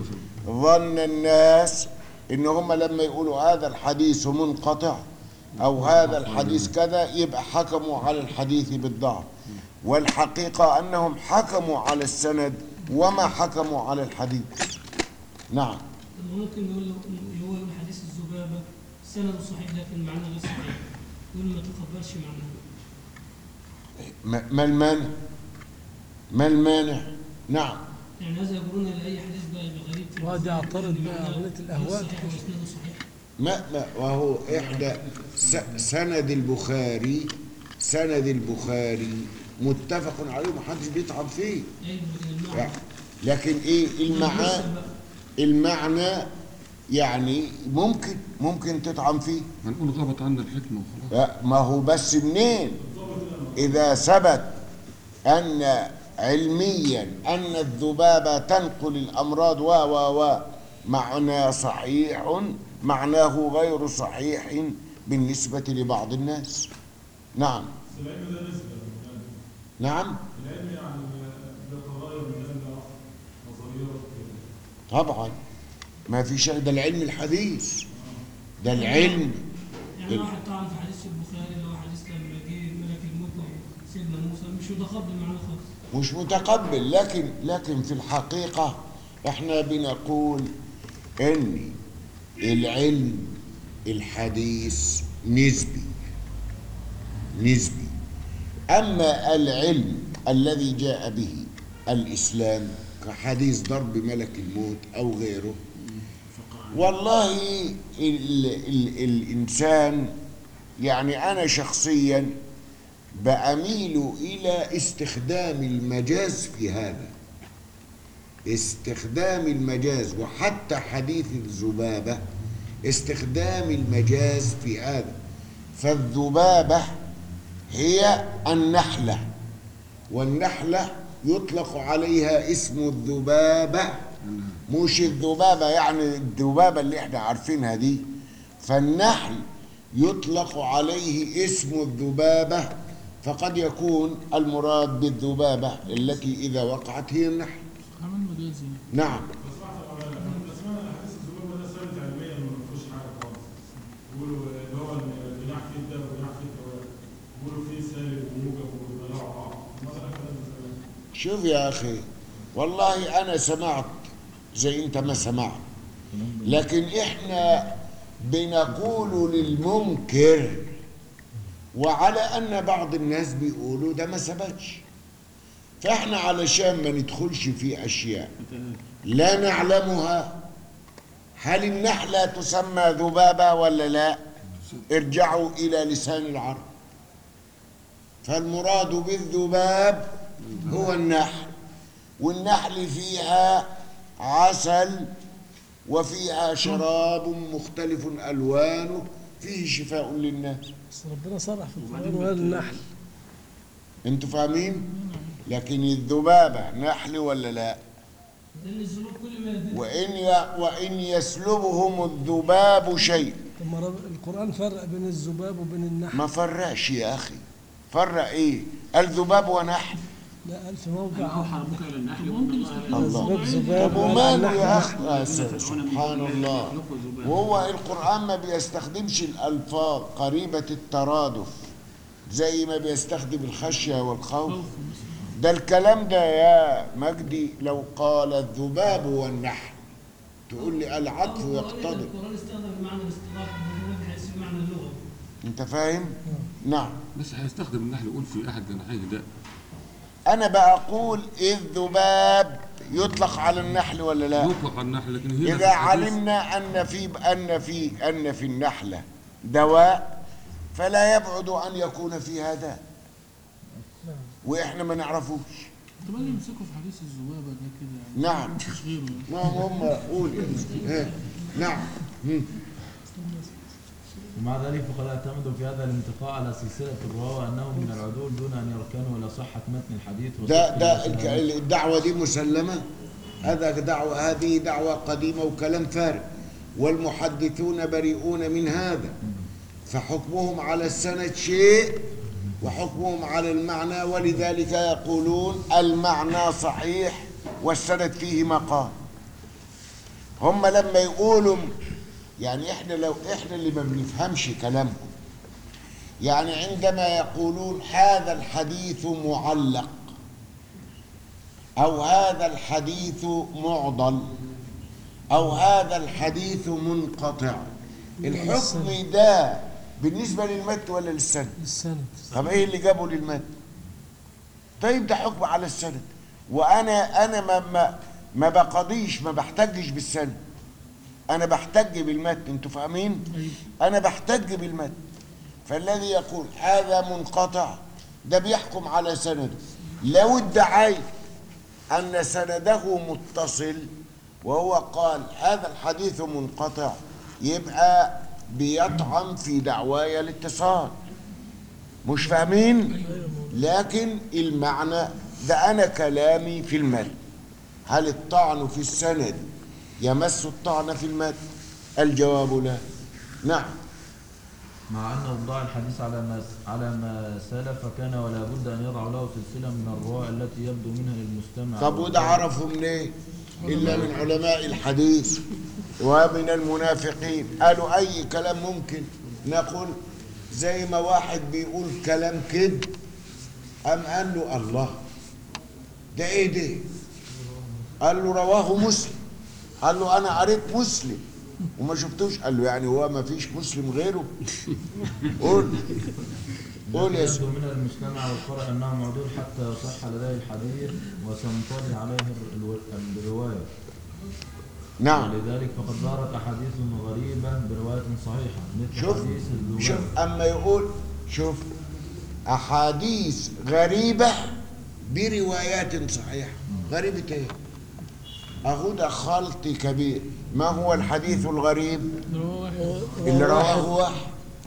ظن الناس ان هم لما يقولوا هذا الحديث منقطع او هذا الحديث كذا يبقى حكموا على الحديث بالضعف والحقيقة انهم حكموا على السند وما حكموا على الحديث نعم طب ممكن نقول اللي هو يقول حديث الذبابة سند صحيح لكن معناه غير صحيح يقول ما تقبلش معناه ما ما المانع ما المانع نعم يعني هذا يقولون لأي حديث بقى يبقى غريب في وهذا يعترض اللي بقى معناه عملية الأهواء. غير صحيح وإسناده صحيح ما ما وهو إحدى س- سند البخاري سند البخاري متفق عليه محدش بيتعب فيه أيوه لكن المعنى يعني لكن إيه المعنى المعنى يعني ممكن ممكن تطعن فيه هنقول غابت عنا الحكمة وخلاص لا، ما هو بس منين إذا ثبت أن علميا أن الذبابة تنقل الأمراض و و و معنى صحيح معناه غير صحيح بالنسبة لبعض الناس نعم نعم طبعا ما في شيء ده العلم الحديث ده العلم يعني واحد طعن في حديث البخاري اللي هو حديث لما جه ملك الموت سيدنا موسى مش متقبل معناه خالص مش متقبل لكن لكن في الحقيقة احنا بنقول ان العلم الحديث نسبي نسبي اما العلم الذي جاء به الاسلام كحديث ضرب ملك الموت او غيره والله ال ال الانسان يعني انا شخصيا بأميل إلى استخدام المجاز في هذا استخدام المجاز وحتى حديث الذبابة استخدام المجاز في هذا فالذبابة هي النحلة والنحلة يطلق عليها اسم الذبابة مش الذبابة يعني الذبابة اللي احنا عارفينها دي فالنحل يطلق عليه اسم الذبابة فقد يكون المراد بالذبابة التي إذا وقعت هي النحل عمل مجازي نعم شوف يا أخي والله أنا سمعت زي أنت ما سمعت لكن إحنا بنقول للمنكر وعلى أن بعض الناس بيقولوا ده ما ثبتش فإحنا علشان ما ندخلش في أشياء لا نعلمها هل النحلة تسمى ذبابة ولا لا ارجعوا إلى لسان العرب فالمراد بالذباب هو النحل والنحل فيها عسل وفيها شراب مختلف ألوانه فيه شفاء للناس بس ربنا صرح في القرآن وقال النحل انتوا فاهمين لكن الذبابة نحل ولا لا لأن الذنوب كل ما يدل وإن ي... وإن يسلبهم الذباب شيء طب ما رب- القرآن فرق بين الذباب وبين النحل ما فرقش يا أخي فرق إيه الذباب ونحل لا قال في أن موضع أوحى ربك إلى النحل ممكن وإن الله الله. الذباب ذباب طب وقال وماله النحل يا نحل. أخي آه، سبحان الله وهو القرآن ما بيستخدمش الألفاظ قريبة الترادف زي ما بيستخدم الخشية والخوف ده الكلام ده يا مجدي لو قال الذباب والنحل تقول لي العطف القرآن- يقتضي القرآن استخدم المعنى الاصطلاحي من حيث المعنى اللغوي انت فاهم نعم بس هيستخدم النحل يقول في أحد جناحيه ده انا بقول الذباب يطلق على النحل ولا لا يطلق على النحل لكن هنا في اذا الحديث علمنا ان في ان في ان في النحله دواء فلا يبعد ان يكون فيها داء واحنا ما نعرفوش طب اللي يمسكوا في حديث الذبابه ده كده يعني نعم مفيش غيره ما هم قول يا أستاذ. ها. نعم هم. ومع ذلك فقد اعتمدوا في هذا الانتقاء على سلسلة الرواة وأنهم من العدول دون أن يركنوا إلى صحة متن الحديث ده وصدق ده الإسناد. الك- الدعوه دي مسلمه هذا دعوه هذه دعوه قديمه وكلام فارغ والمحدثون بريئون من هذا فحكمهم على السند شيء وحكمهم على المعنى ولذلك يقولون المعنى صحيح والسند فيه مقال هم لما يقولوا يعني احنا لو احنا اللي ما بنفهمش كلامهم يعني عندما يقولون هذا الحديث معلق او هذا الحديث معضل او هذا الحديث منقطع الحكم ده بالنسبه للمد ولا للسند السند طب ايه اللي جابه للمد طيب ده حكم على السند وانا انا ما ما ما بقضيش ما بحتجش بالسند انا بحتج بالمتن انتوا فاهمين انا بحتج بالمتن فالذي يقول هذا منقطع ده بيحكم على سنده لو ادعيت ان سنده متصل وهو قال هذا الحديث منقطع يبقى بيطعن في دعواي الاتصال مش فاهمين لكن المعنى ده انا كلامي في المتن هل الطعن في السند يمس الطعن في المتن الجواب لا نعم مع أن إبضاع الحديث على ما على ما سلف كان ولا بد أن يضع له سلسلة من الرواة التي يبدو منها للمستمع طب وده عرفوا منين الا من علماء الحديث ومن المنافقين قالوا اي كلام ممكن نقول زي ما واحد بيقول كلام كده قام قال له الله ده ايه ده قال له رواه مسلم قال له انا قريت مسلم وما شفتوش قال له يعني هو ما فيش مسلم غيره قول قول يا يبدو سيدي من المستمع والقارئ أنه معدول حتى يصح لديه الحديث وسنطلي عليه الرو- الرواية نعم ولذلك فقد ظهرت أحاديث غريبة برواية صحيحة مثل شوف حديث الذباب شوف اما يقول شوف احاديث غريبه بروايات صحيحه غريبه ايه اهو ده خلط كبير ما هو الحديث الغريب اللي رواه واحد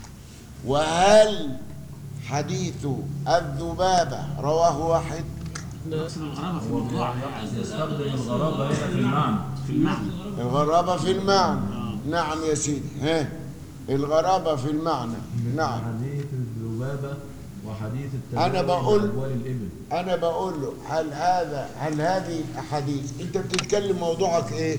وهل حديث الذبابه رواه واحد نقصد الغرابه في هو الموضوع يستخدم الغرابة هنا في المعنى في المعنى الغرابه في المعنى نعم يا سيدي ها الغرابه في المعنى مثل نعم حديث الذبابة وحديث أنا التداوي بقول- بأبوال الإبل انا بقول له هل هذا هل هذه الاحاديث انت بتتكلم موضوعك ايه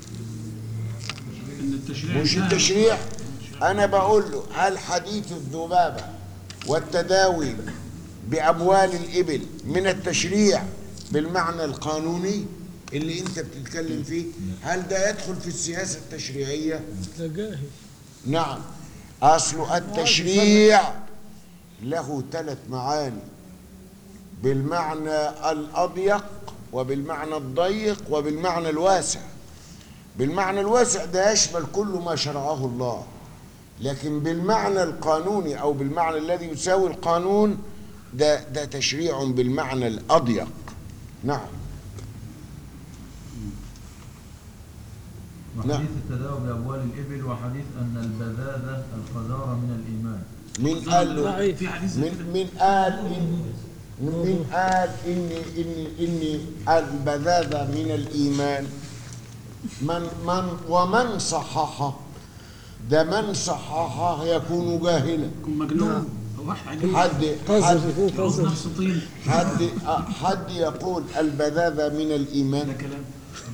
ان التشريع مش انتهى. التشريع انا بقول له هل حديث الذبابه والتداوي باموال الابل من التشريع بالمعنى القانوني اللي انت بتتكلم فيه هل ده يدخل في السياسه التشريعيه ده جاهل نعم اصل التشريع له ثلاث معاني بالمعنى الاضيق وبالمعنى الضيق وبالمعنى الواسع بالمعنى الواسع ده يشمل كل ما شرعه الله لكن بالمعنى القانوني او بالمعنى الذي يساوي القانون ده ده تشريع بالمعنى الاضيق نعم وحديث نعم. التداوي بأبوال الإبل وحديث أن البذاذة القذارة من الإيمان مين قال له ضعيف في حديث زي كده من من قال إن من قال إني إني إني البذاذة من الإيمان من من ومن صححه ده من صححه يكون جاهلا يكون مجنون او واحد عجيب حد قذر حد يكون يعوز قذر نفسه طين حد حد يقول البذاذة من ده الإيمان كلام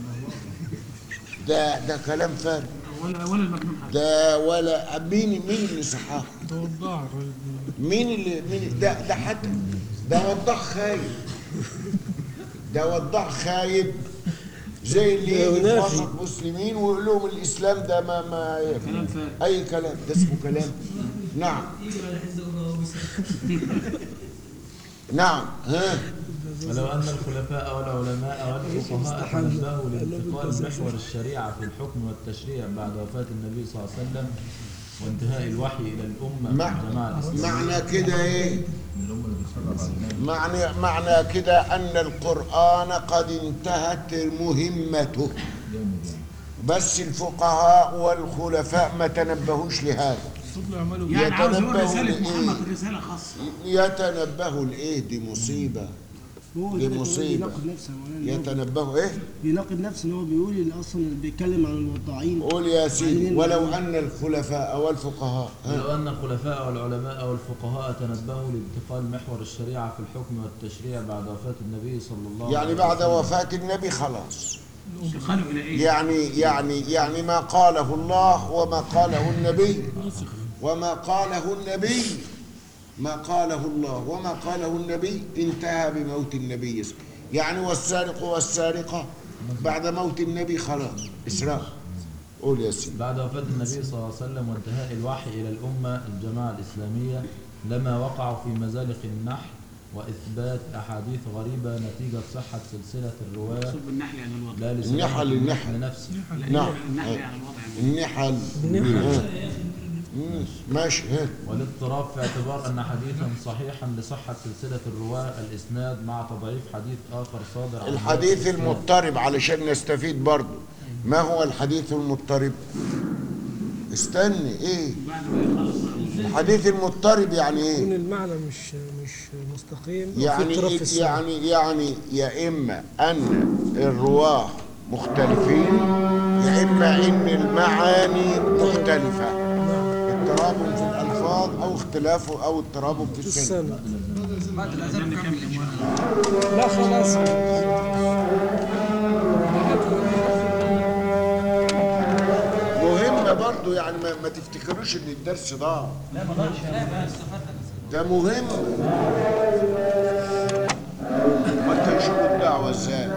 ده ده كلام فارغ ولا ولا المجنون حاجه ده ولا مين مين اللي صححه توضع مين اللي مين ده ده حتى ده وضاح خايب ده وضاح خايب زي اللي يجي في منافق. وسط مسلمين ويقول لهم الاسلام ده ما ما كلام فارغ. اي كلام ده اسمه كلام نعم يجب على حزب الله وبس نعم ها ولو أن الخلفاء والعلماء والفقهاء تنبهوا لانتقال محور الشريعة في الحكم والتشريع بعد وفاة النبي صلى الله عليه وسلم وانتهاء الوحي إلى الأمة مع الجماعة الإسلامية معنى كده ايه الأمة اللي بتشرع بعد النبي. معنى معنى كده ان القران قد انتهت مهمته جامد يعني بس الفقهاء والخلفاء ما تنبهوش لهذا فضلوا يعملوا يعني عاوز يقول يتنبهوا رساله لإيه؟ محمد رساله خاصه يتنبهوا لايه دي مصيبه هو دي كده مصيبة. بيناقض نفسه هو يعني هو يتنبهوا ايه بيناقض نفسه ان هو بيقول ان اصلا بيتكلم عن الوضاعين قول يا سيدي ولو ان الخلفاء والفقهاء ها ولو أن الخلفاء والعلماء والفقهاء تنبهوا لانتقال محور الشريعة في الحكم والتشريع بعد وفاة النبي صلى الله يعني عليه بعد وسلم وفاة النبي خلاص انتقلوا الى ايه؟ يعني يعني يعني ما قاله الله وما قاله النبي وما قاله النبي ما قاله الله وما قاله النبي انتهى بموت النبي يعني والسارق والسارقة بعد موت النبي خلاص إسراء قول يا سيدي بعد وفاة النبي صلى الله عليه وسلم وانتهاء الوحي إلى الأمة الجماعة الإسلامية لما وقعوا في مزالق النحل وإثبات أحاديث غريبة نتيجة صحة سلسلة الرواة مقصود بالنحل يعني الوضع لا لسبب النحل- النحل. نفسه نعم النحل يعني الوضع النحل بنحل. مم. ماشي ها. والاضطراب في اعتبار أن حديثا صحيحا لصحة سلسلة الرواة الإسناد مع تضعيف حديث آخر صادر عن الحديث ذات الإسناد. المضطرب علشان نستفيد برضه ما هو الحديث المضطرب استني ايه بعد ما يخلص الحديث المضطرب يعني يكون ايه المعنى مش مش مستقيم أو في يعني اضطراب في السنة. يعني يعني يا اما ان الرواه مختلفين يا اما ان المعاني مختلفه اضطراب في الالفاظ او اختلاف او اضطراب في في السنه السنة كمل يا شيخ. لا خلاص مهمة برضو يعني ما, ما تفتكروش ان الدرس ضاع لا ما ضاعش ده مهم ما تنشروا الدعوة ازاي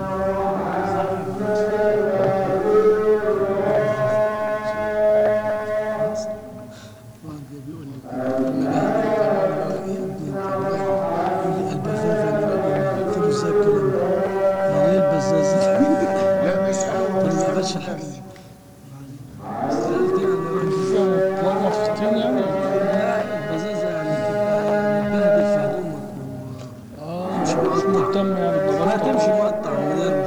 بيقول لك البزازة قلت له ازاي الكلام ده؟ يعني ايه البزازة؟ لا بيسألوا ما يقبلش الحاجة دي سألت يعني تلخبط في الطين يعني لا البزازة يعني تبقى متبهدل في هدومك اه مش مش مهتم يعني ولا بالضبط تمشي مقطع ومدروش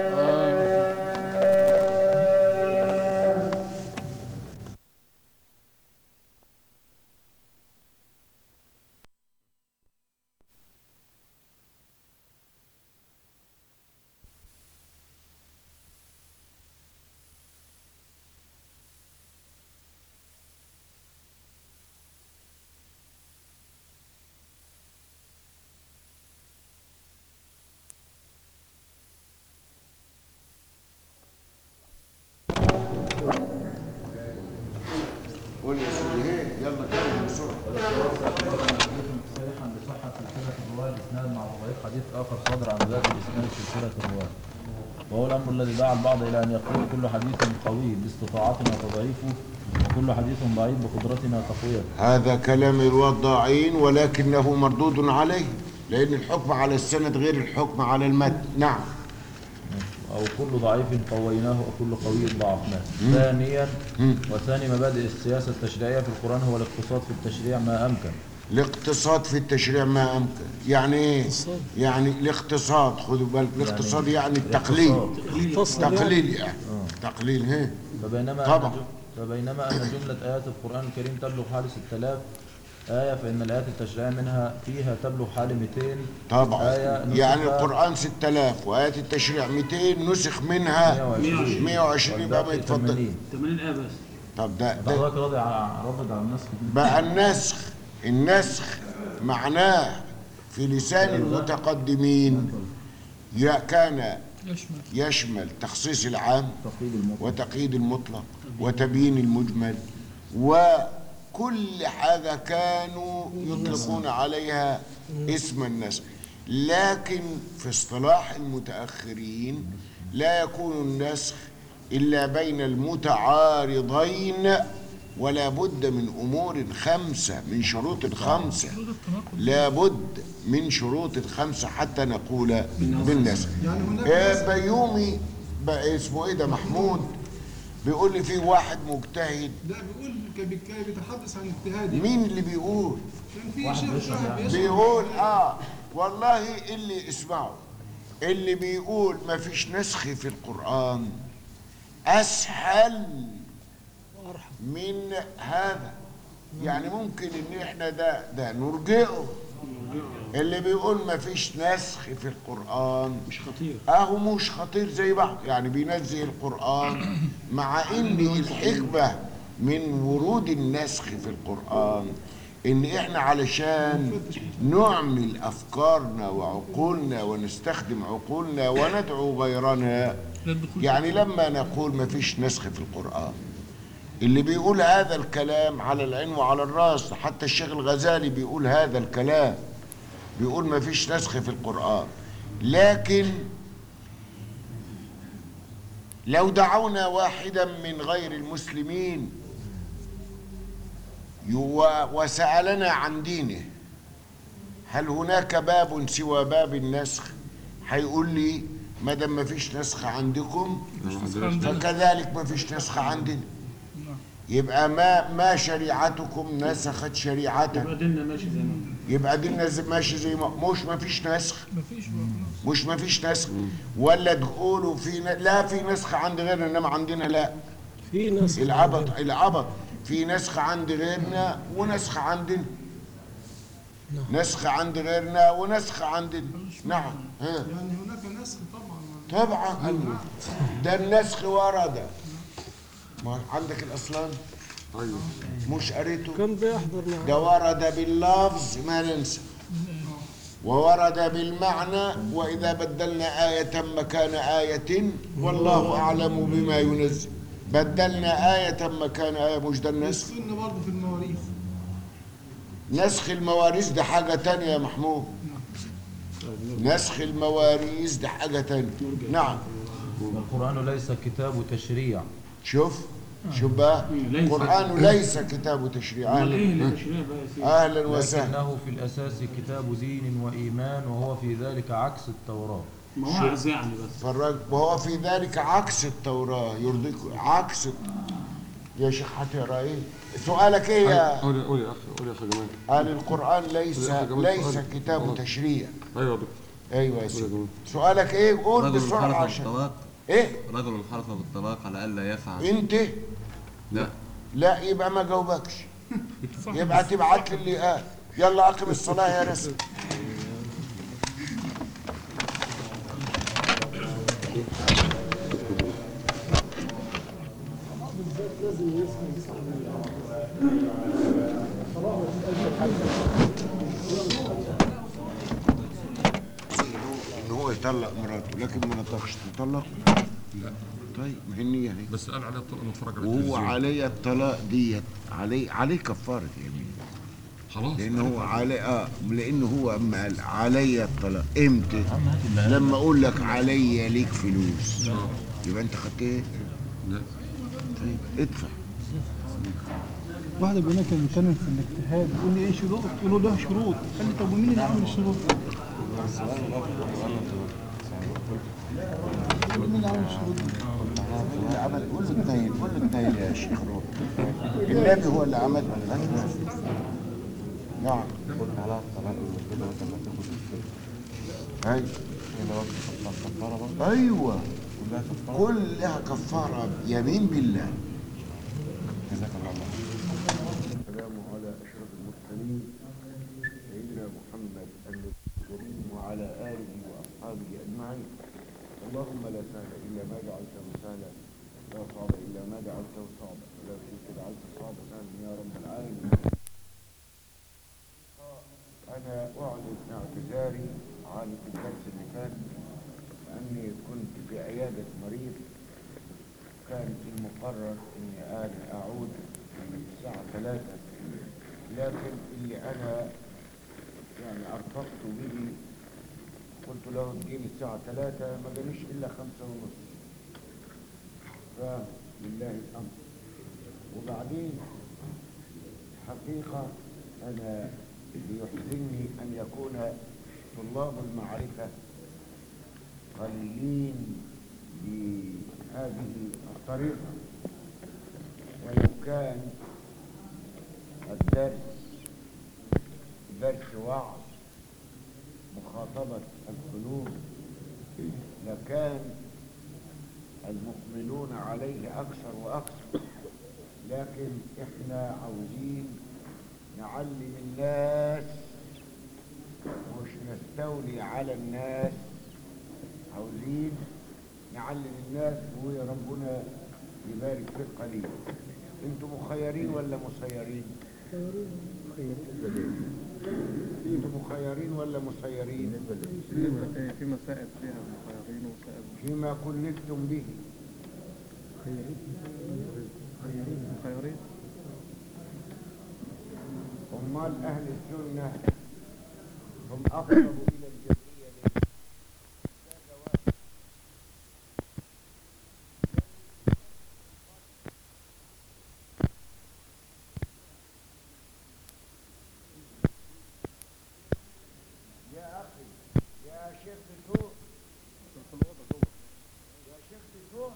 قول يا سيدي هي يلا كمل بسرعة صحيحا لصحة سلسلة الرواة الإسناد مع تضعيف حديث آخر صادر عن ذات الإسناد سلسلة الرواة وهو الأمر الذي دعا البعض إلى أن يقول كل حديث قوي باستطاعتنا تضعيفه وكل حديث ضعيف بقدرتنا تقويته هذا كلام الوضاعين ولكنه مردود عليه لأن الحكم على السند غير الحكم على المتن نعم أو كل ضعيف قويناه وكل قوي ضعفناه ثانيا وثاني مبادئ السياسة التشريعية في القرآن هو الاقتصاد في التشريع ما أمكن الاقتصاد في التشريع ما أمكن يعني إيه؟ يعني الاقتصاد خذوا بالك الاقتصاد يعني التقليل فصل يعني تقليل يعني تقليل هي فبينما طبعا. أن ج- فبينما أن جملة آيات القرآن الكريم تبلغ حوالي 6000 آية فإن الآيات التشريعية منها فيها تبلغ حوالي 200 طبعا آية نسخ يعني القرآن 6000 وآيات التشريع 200 نسخ منها 120 120 يبقى ما والباقي يتفضل 80 80 ايه بس طب ده, ده حضرتك راضي على راضي على النسخ دي بقى النسخ النسخ معناه في لسان المتقدمين يا- كان يشمل يشمل تخصيص العام تقييد المطلق وتقييد المطلق وتبيين المجمل وكل حاجة كانوا يطلقون عليها اسم النسخ لكن في اصطلاح المتأخرين لا يكون النسخ إلا بين المتعارضين ولا بد من أمور خمسة من شروط خمسة لا بد من شروط الخمسة حتى نقول بالنسخ آه، بيومي بقى اسمه ايه ده محمود بيقول لي في واحد مجتهد لا بيقول كان بيك- كان بيتحدث عن اجتهادي مين اللي بيقول كان في شيخ صاحب بيشرح بيقول اه والله اللي اسمعوا اللي بيقول ما فيش نسخ في القرآن اسهل من هذا يعني ممكن ان احنا ده ده نرجئه اللي بيقول ما فيش نسخ في القرآن مش خطير اهو مش خطير زي بعض يعني بينزل القرآن مع ان الحكمة من ورود النسخ في القرآن ان احنا علشان نعمل افكارنا وعقولنا ونستخدم عقولنا وندعو غيرنا للدخول يعني لما نقول ما فيش نسخ في القرآن اللي بيقول هذا الكلام على العين وعلى الراس حتى الشيخ الغزالي بيقول هذا الكلام بيقول ما فيش نسخ في القرآن لكن لو دعونا واحدا من غير المسلمين يو- وسألنا عن دينه هل هناك باب سوى باب النسخ هيقول لي ما دام ما فيش نسخ عندكم فكذلك ما فيش نسخ عندنا يبقى ما ما شريعتكم نسخت شريعتنا يبقى ديننا ماشي زي ما هو. يبقى ديننا زي- ماشي زي ما مش ما فيش نسخ مفيش مش ما فيش نسخ ولا تقولوا في ن... لا في نسخ عند غيرنا انما عندنا لا في ناس العبط العبط في نسخ عند غيرنا ونسخ عندنا نسخ عند غيرنا ونسخ عندنا نعم ها يعني هناك نسخ طبعا طبعا ده النسخ ورد ما عندك الاصلان ايوه مش قريته كان بيحضر معاه ده ورد باللفظ ما ننسى وورد بالمعنى وإذا بدلنا آية مكان آية والله أعلم بما ينزل بدلنا آية مكان آية مش ده النسخ نسخنا برضه في المواريث نسخ المواريث ده حاجة تانية يا محمود نسخ المواريث ده حاجة تانية نعم القرآن ليس كتاب تشريع شوف شوف بقى ليس. القرآن ليس كتاب تشريع امال ايه أهلا اللي تشريع بقى يا سيدي؟ أهلا وسهلا لكنه في الأساس كتاب دين وإيمان وهو في ذلك عكس التوراة مواعظ يعني بس فرج وهو في ذلك عكس التوراة يرضيك عكس الت- يا شيخ هتقرا ايه؟ سؤالك ايه يا قول قول يا اخي قول يا اخي جمال قال القرآن ليس يا أخي جمال ليس سؤال. كتاب آه. تشريع ايوه يا دكتور ايوه يا قول يا سيدي جمال سؤالك ايه؟ قول رجل بسرعة حلف عشان بالطلاق ايه؟ رجل حلف بالطلاق على الا يفعل انت؟ لا لا يبقى ما جاوبكش يبقى تبعت لي اللي قال يلا اقم الصلاة يا رسل ان هو يطلق مراته لكن ما نطقش تطلق لا طيب ما هي النية هي بس قال عليه الطلاق نتفرج على وهو التلفزيون عليه الطلاق ديت عليه عليه كفارة يمين خلاص لأن هو عليه اه لأن هو أما قال علي الطلاق إمتى؟ لما أقول لك علي ليك فلوس يبقى أنت خدت إيه؟ لا طيب ادفع واحد بيقول لك كان بيتكلم في الاجتهاد يقول لي ايه شروط؟ قلت له ده شروط قال لي طب ومين اللي عامل الشروط؟ مين اللي عامل الشروط دي؟ اللي عمل قول له اتنين قول له اتنين يا شيخ روح النبي هو اللي عمل نعم ايوه ايوه كلها كفاره يمين بالله السلام على اشرف المرسلين سيدنا محمد النبي الكريم وعلى اله واصحابه اجمعين اللهم لا سهل الا ما جعلته سهلا لا صعب الا ما جعلته صعبا ولا شيء جعلت صعب سهلا يا رب العالمين انا اعلن اعتذاري عن الدرس اللي فات اني كنت في عياده مريض كان المقرر اني انا اعود من الساعه 3 لكن اللي انا يعني ارتبط به قلت له اديني الساعة ثلاثة ما جانيش إلا خمسة ونص فلله الأمر وبعدين حقيقة أنا بيحزنني أن يكون طلاب المعرفة قليلين بهذه الطريقة ولو كان الدرس درس وعظ مخاطبة القلوب لكان المقبلون عليه أكثر وأكثر لكن إحنا عاوزين نعلم الناس مش نستولي على الناس عاوزين نعلم الناس وربنا يبارك في القليل انتم مخيرين ولا مسيرين انتوا مخيرين ولا مسيرين في مسائل فيها مخيرين ومسائل فيما كلفتم به مخيرين امال اهل السنه هم اقرب الى الجمعيه ليه؟ ده جواب. يا اخي يا شيخ بتوع يا شيخ بتوع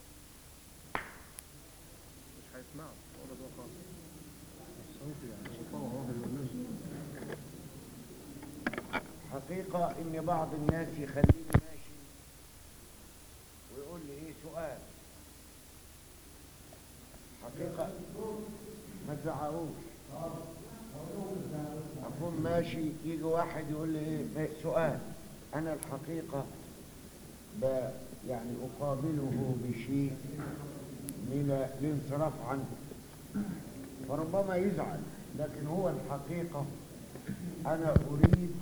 مش هيسمعوا ولا ده خالص الصوت يعني صوته هو اللي حقيقة إن بعض الناس يخليني ماشي ويقول لي إيه سؤال حقيقة ما تزعقوش أكون ماشي يجي واحد يقول لي إيه إيه سؤال أنا الحقيقة ب يعني أقابله بشيء من الانصراف عنه فربما يزعل لكن هو الحقيقة أنا أريد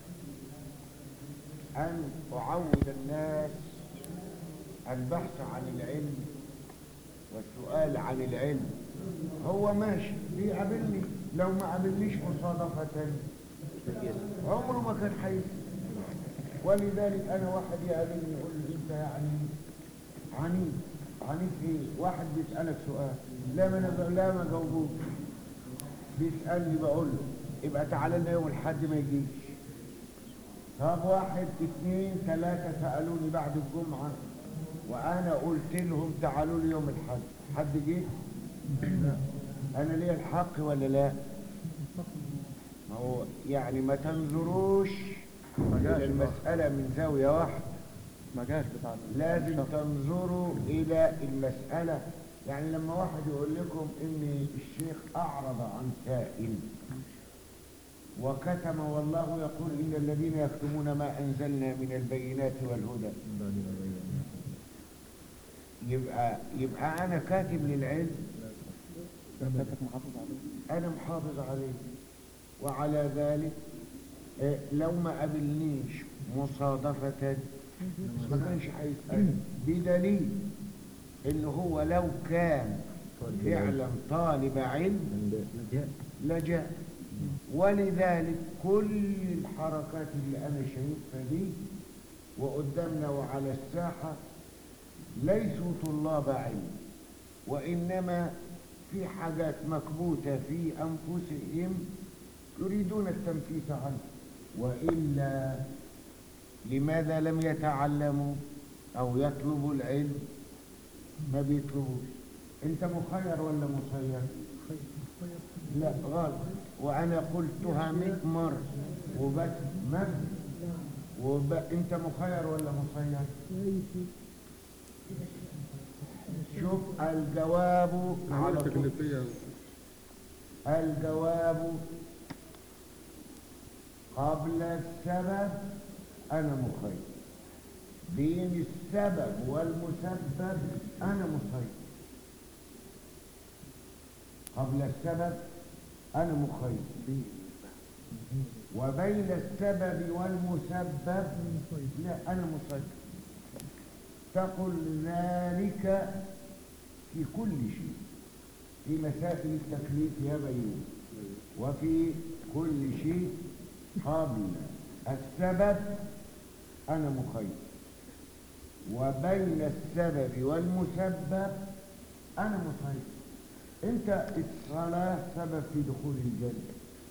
أن أعود الناس البحث عن العلم والسؤال عن العلم هو ماشي بيقابلني لو ما قابلنيش مصادفة عمره ما كان هيسأل ولذلك أنا واحد يقابلني يقول لي أنت يعني عنيف عنيف إيه؟ واحد بيسألك سؤال لا ما أنا لا ما جاوبوش بيسألني بقول له يبقى تعالى لنا يوم الحد ما يجيش طب واحد اثنين ثلاثة سألوني بعد الجمعة وأنا قلت لهم تعالوا لي يوم الحد حد جه؟ لا أنا ليا الحق ولا لا؟ ما هو يعني ما تنظروش إلى المسألة من زاوية واحدة ما جاش بتاع لازم تنظروا إلى المسألة يعني لما واحد يقول لكم إن الشيخ أعرض عن سائل وكتم والله يقول إن الذين يكتمون ما أنزلنا من البينات والهدى يبقى يبقى أنا كاتب للعلم أنا محافظ عليه وعلى ذلك آه، لو ما قابلنيش مصادفة ما كانش هيسأل بدليل إن هو لو كان فعلا طالب علم لجاء ولذلك كل الحركات اللي أنا شايفها دي وقدامنا وعلى الساحة ليسوا طلاب علم وإنما في حاجات مكبوتة في أنفسهم يريدون التنفيس عنه وإلا لماذا لم يتعلموا أو يطلبوا العلم ما بيطلبوش أنت مخير ولا مسير لا غلط وأنا قلتها مئة مرة وبس ما وب... أنت مخير ولا مسير شوف الجواب على طول تكليفية الجواب قبل السبب أنا مخير بين السبب والمسبب أنا مسير قبل السبب أنا مخير وبين السبب والمسبب لا أنا مسير تقل ذلك في كل شيء في مسائل التكليف يا بيوم وفي كل شيء قبل السبب أنا مخير وبين السبب والمسبب أنا مسير أنت الصلاة سبب في دخول الجنة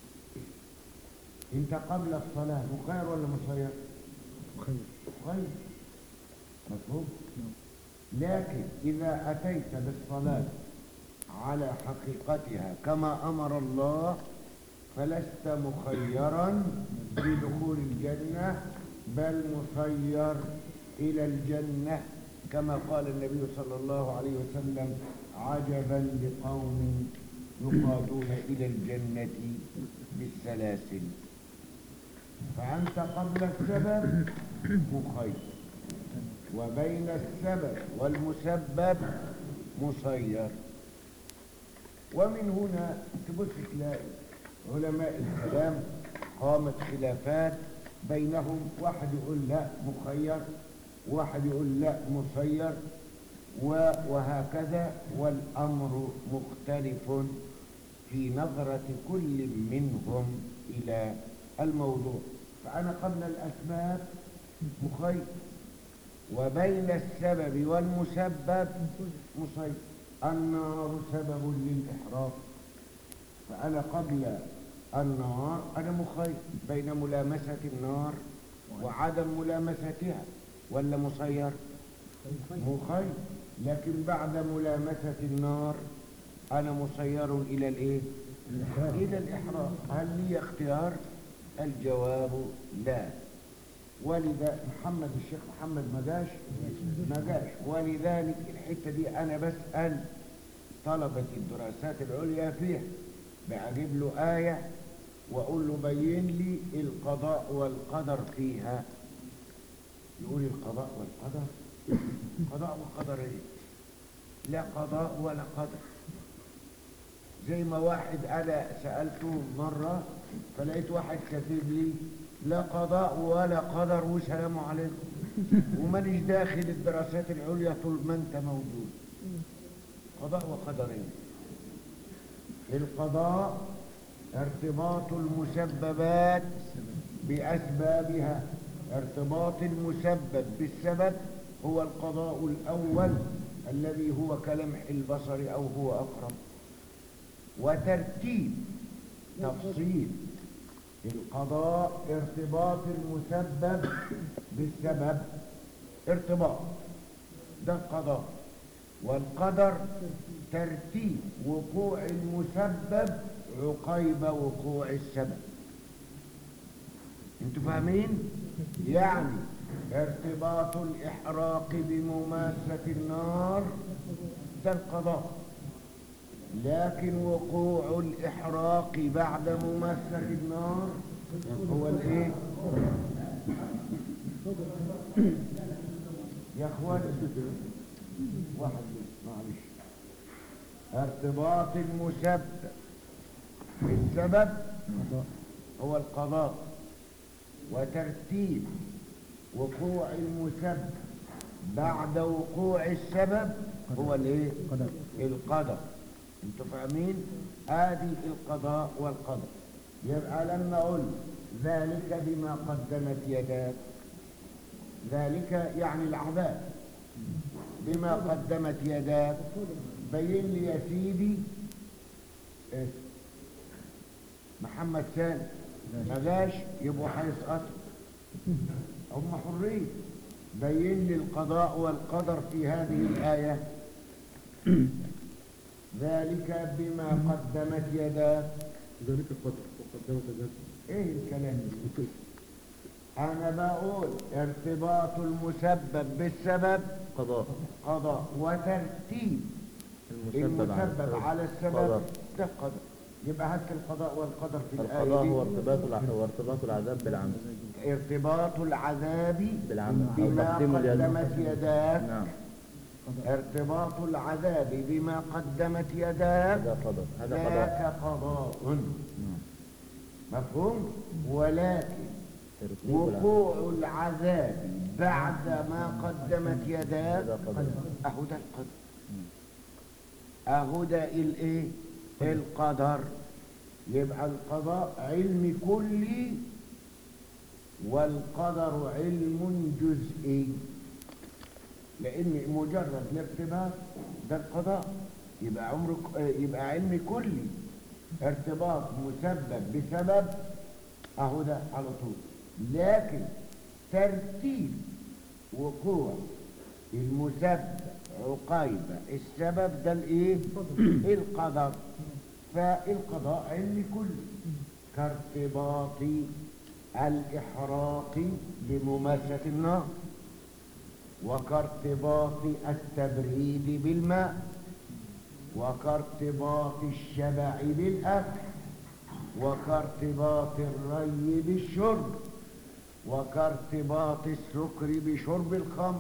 أنت قبل الصلاة مخير ولا مسير؟ مخير مخير مفهوم؟ لكن إذا أتيت بالصلاة على حقيقتها كما أمر الله فلست مخيرا بدخول الجنة بل مسير إلى الجنة كما قال النبي صلى الله عليه وسلم عجبا لقوم يقادون إلى الجنة بالسلاسل فأنت قبل السبب مخير وبين السبب والمسبب مسير ومن هنا تبص تلاقي علماء الكلام قامت خلافات بينهم واحد يقول لا مخير واحد يقول لا مسير و- وهكذا والأمر مختلف في نظرة كل منهم إلى الموضوع فأنا قبل الأسباب مخير وبين السبب والمسبب مصير النار سبب للإحراق فأنا قبل النار أنا مخير بين ملامسة النار وعدم ملامستها ولا مسير مخير لكن بعد ملامسة النار أنا مسير إلى الإيه؟ إلى الإحراق هل لي اختيار؟ الجواب لا ولذا محمد الشيخ محمد ما جاش ما جاش ولذلك الحتة دي أنا بسأل طلبة الدراسات العليا فيها بجيب له آية وأقول له بين لي القضاء والقدر فيها يقول القضاء والقدر قضاء وقدر ايه لا قضاء ولا قدر زي ما واحد انا سالته مره فلقيت واحد كاتب لي لا قضاء ولا قدر وسلام عليكم ومانيش داخل الدراسات العليا طول ما انت موجود قضاء وقدر ايه القضاء ارتباط المسببات باسبابها ارتباط المسبب بالسبب هو القضاء الأول الذي هو كلمح البصر أو هو أقرب وترتيب تفصيل القضاء ارتباط المسبب بالسبب ارتباط ده القضاء والقدر ترتيب وقوع المسبب عقيب وقوع السبب انتوا فاهمين يعني ارتباط الإحراق بمماسة النار ده القضاء لكن وقوع الإحراق بعد مماسة النار هو الايه يا اخوان واحد بس، معلش ارتباط المسبب بالسبب هو القضاء وترتيب وقوع المسبب بعد وقوع السبب هو الايه القدر انتوا فاهمين ادي القضاء والقدر يبقى لما اقول ذلك بما قدمت يداك ذلك يعني العذاب بما قدمت يداك بين لي يا سيدي إيه؟ محمد سالم ما جاش يبقوا هيسقطوا هم حرين بين لي القضاء والقدر في هذه الآية ذلك بما قدمت يداك ذلك القدر وقدمت ذلك ايه الكلام ده انا بقول ارتباط المسبب بالسبب قضاء قضاء وترتيب المسبب على المسبب السبب على السبب قدر. ده قدر يبقى هات القضاء والقدر في الآية القضاء دي هو ارتباط الع- هو ارتباط العذاب بالعمل ارتباط العذاب بالعمل أو بما تقديم اليد قدمت يداك نعم ارتباط العذاب بما قدمت يداك هذا قدر هذا قضاء ذاك قضاء مفهوم ولكن ترتيب العمل وقوع العذاب بعد ما قدمت يداك هذا قدر اهو ده القدر اهو ده الايه القدر يبقى القضاء علم كلي والقدر علم جزئي لان مجرد الارتباط ده القضاء يبقى عمرك يبقى علم كلي ارتباط مسبب بسبب اهو ده على طول لكن ترتيب وقوع المسبب عقيب السبب ده الايه القدر فالقضاء علم كلي كارتباط الإحراق بمماسة النار وكارتباط التبريد بالماء وكارتباط الشبع بالأكل وكارتباط الري بالشرب وكارتباط السكر بشرب الخمر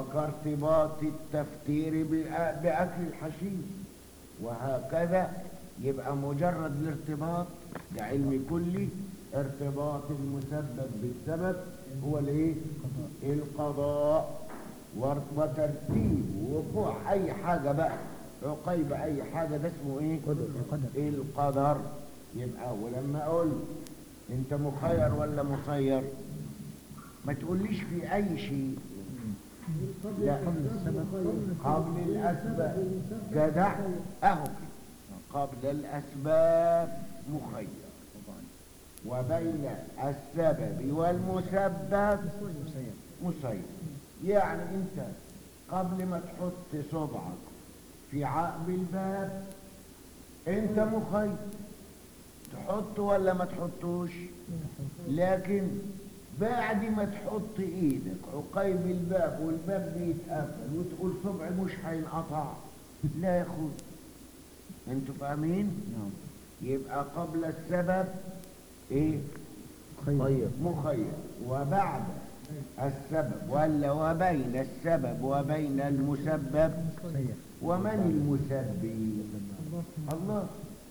وكارتباط التفتير بأ- بأكل الحشيش وهكذا يبقى مجرد الارتباط ده علم كلي ارتباط المسبب بالسبب هو الايه القضاء ور- وترتيب وقوع اي حاجه بقى عقيب اي حاجه ده اسمه ايه القدر يبقى ولما اقول انت مخير ولا مسير ما تقوليش في اي شيء لا قبل الاسباب جدع اهو كده. قبل الاسباب مخير وبين السبب والمسبب مسير يعني انت قبل ما تحط صبعك في عقب الباب انت مخير تحطه ولا ما تحطوش لكن بعد ما تحط ايدك عقيب الباب والباب بيتقفل وتقول صبعي مش هينقطع لا يا اخوي انتوا فاهمين يبقى قبل السبب ايه خير مخير وبعد السبب ولا وبين السبب وبين المسبب ومن المسبب الله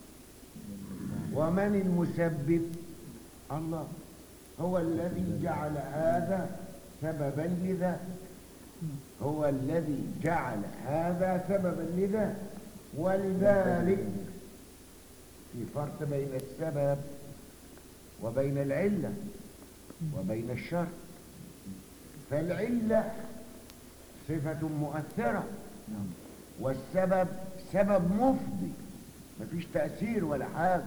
ومن المسبب الله هو الذي جعل هذا سببا لذا هو الذي جعل هذا سببا لذا ولذلك في فرق بين السبب وبين العلة وبين الشر فالعلة صفة مؤثرة والسبب سبب مفضي مفيش تأثير ولا حاجة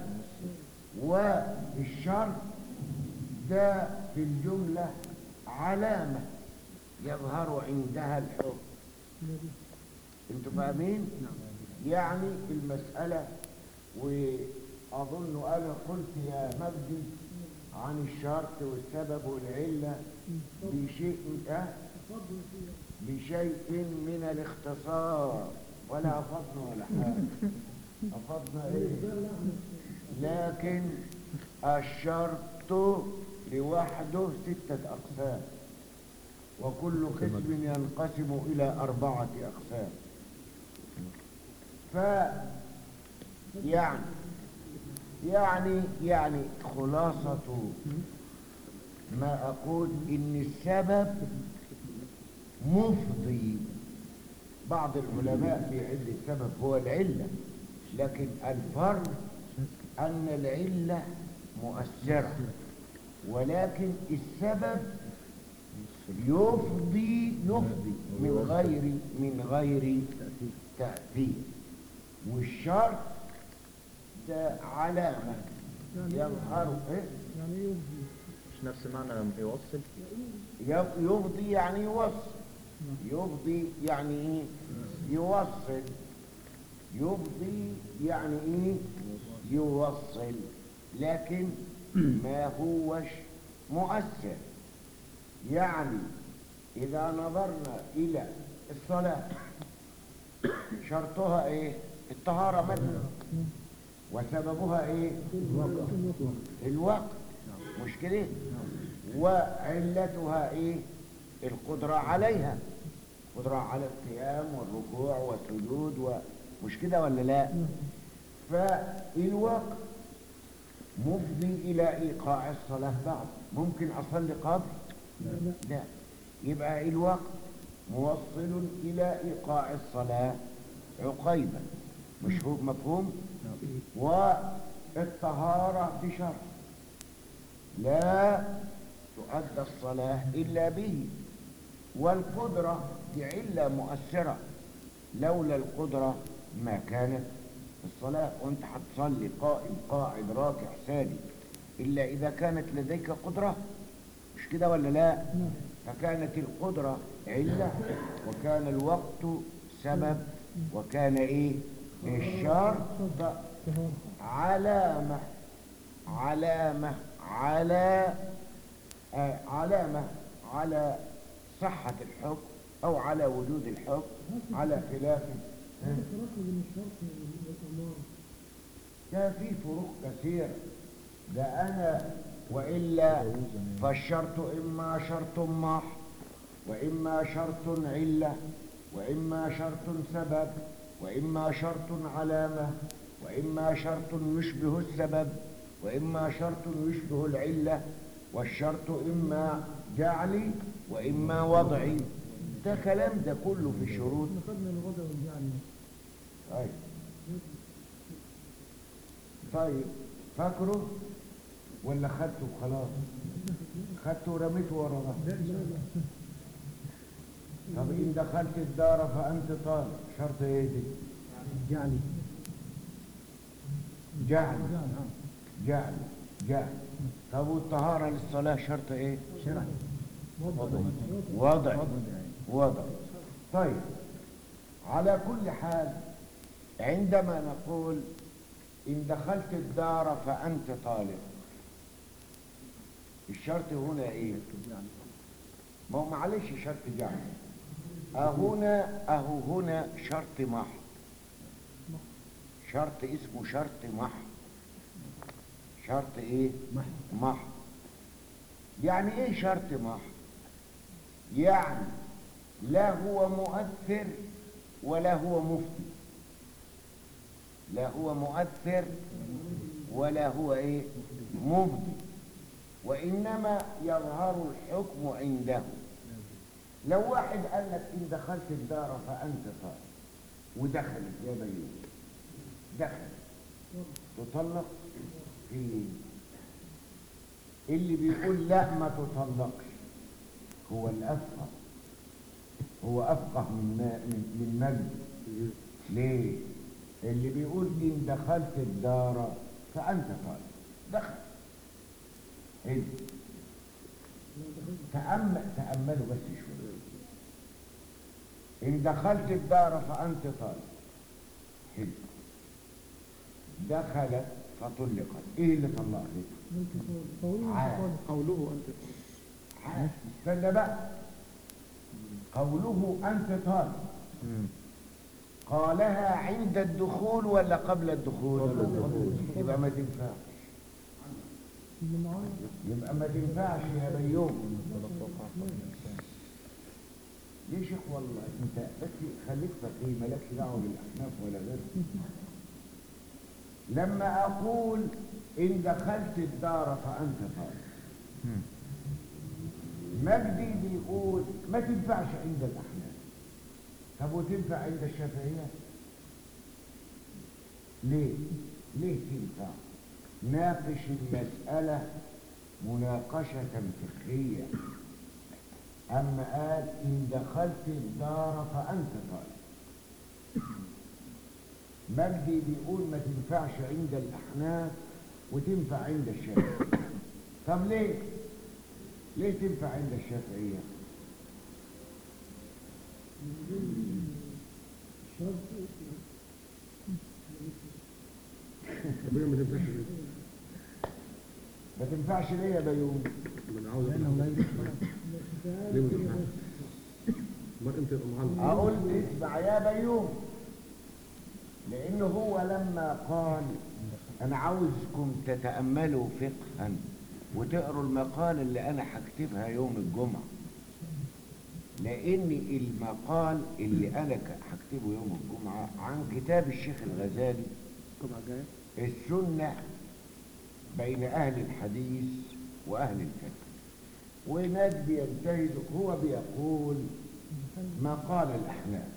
والشر ده في الجملة علامة يظهر عندها الحكم انتوا فاهمين؟ يعني المسألة وأظن أنا قلت يا مجدي عن الشرط والسبب والعلة بشيء أه؟ بشيء من الاختصار ولا أفضنا ولا حاجة أفضنا إيه؟ لكن الشرط لوحده ستة أقسام وكل قسم ينقسم إلى أربعة أقسام ف يعني يعني يعني خلاصة ما أقول إن السبب مفضي بعض العلماء بيعد السبب هو العلة لكن الفرق أن العلة مؤثرة ولكن السبب يفضي يفضي من غير من غير تأثير والشرط ده علامة يظهر إيه؟ مش نفس معنى لما يوصل يف- يفضي يعني يوصل يفضي يعني ايه يوصل يفضي يعني ايه يوصل لكن ما هوش مؤثر يعني اذا نظرنا الى الصلاة شرطها ايه الطهارة مثلا وسببها ايه الوقت مش كده وعلتها ايه القدرة عليها قدرة على القيام والركوع والسجود ومش كده ولا لا فالوقت مفضي الى ايقاع الصلاة بعد ممكن اصلي قبل لا يبقى الوقت موصل الى ايقاع الصلاة عقيبا مش هو مفهوم والطهارة بشرط لا تؤدى الصلاة إلا به والقدرة دي علة مؤثرة لولا القدرة ما كانت الصلاة وانت هتصلي قائم قاعد راكع ساجد إلا إذا كانت لديك قدرة مش كده ولا لا فكانت القدرة علة وكان الوقت سبب وكان ايه الشرط علامة علامة على آه علامة على صحة الحكم أو على وجود الحكم على خلاف ده في فروق كثيرة ده أنا وإلا فالشرط إما شرط مح وإما شرط علة وإما شرط سبب وإما شرط علامة وإما شرط يشبه السبب وإما شرط يشبه العلة والشرط إما جعلي وإما وضعي ده كلام ده كله في الشروط خدنا الوضع والجعل طيب طيب فاكره ولا خدته خلاص خدته ورميته ورا ظهرك طب إن دخلت الدار فأنت طالب شرط إيه دي؟ جعلي جعل جعل جعل طب والطهارة للصلاة شرط إيه؟ شرعي وضع وضع طيب على كل حال عندما نقول إن دخلت الدار فأنت طالب الشرط هنا إيه؟ ما هو معلش شرط جعل أهنا أهو هنا شرط محض شرط اسمه شرط محض شرط إيه؟ محض يعني إيه شرط محض؟ يعني لا هو مؤثر ولا هو مفتي لا هو مؤثر ولا هو ايه مبدي وانما يظهر الحكم عنده لو واحد قال لك ان دخلت الدار فانت طالب ودخلت يا بيوت دخلت تطلق في اللي بيقول لا ما تطلقش هو الافقه هو افقه من ما من, من مجد ليه اللي بيقول ان دخلت الدار فانت طالب دخل حلو تأمل تأملوا بس شوية إن دخلت الدار فأنت طالب حلو دخلت فطلقت إيه اللي طلقت؟ عاد. قوله أنت عاد. استنى بقى قوله أنت طالب قالها عند الدخول ولا قبل الدخول؟ قبل الدخول يبقى ما تنفعش يبقى ما تنفعش يا بيوم ليه شيخ والله انت بس خليك فقيه مالكش دعوه بالاحناف ولا غيره لما اقول ان دخلت الدار فانت طالب مجدي بيقول ما تنفعش عند الاحناف طب وتنفع عند الشافعيه ليه ليه تنفع ناقش المساله مناقشه فقهيه اما قال ان دخلت الدار فانت طالب مجدي بيقول ما تنفعش عند الاحناف وتنفع عند الشافعيه طب ليه ليه تنفع عند الشافعيه طب هي ما تنفعش ليه؟ ما تنفعش ليه يا بيوم انا عاوز ليه ما تنفعش؟ امال انت يبقى معلم اقول اسمع يا بيوم لانه هو لما قال انا عاوزكم تتاملوا فقها وتقروا المقال اللي انا هكتبها يوم الجمعه لان المقال اللي انا ك- هكتبه يوم الجمعه عن كتاب الشيخ الغزالي طبعا جاي السنة بين أهل الحديث وأهل الفقه وناس بينتهزوا هو بيقول ما قال الأحناف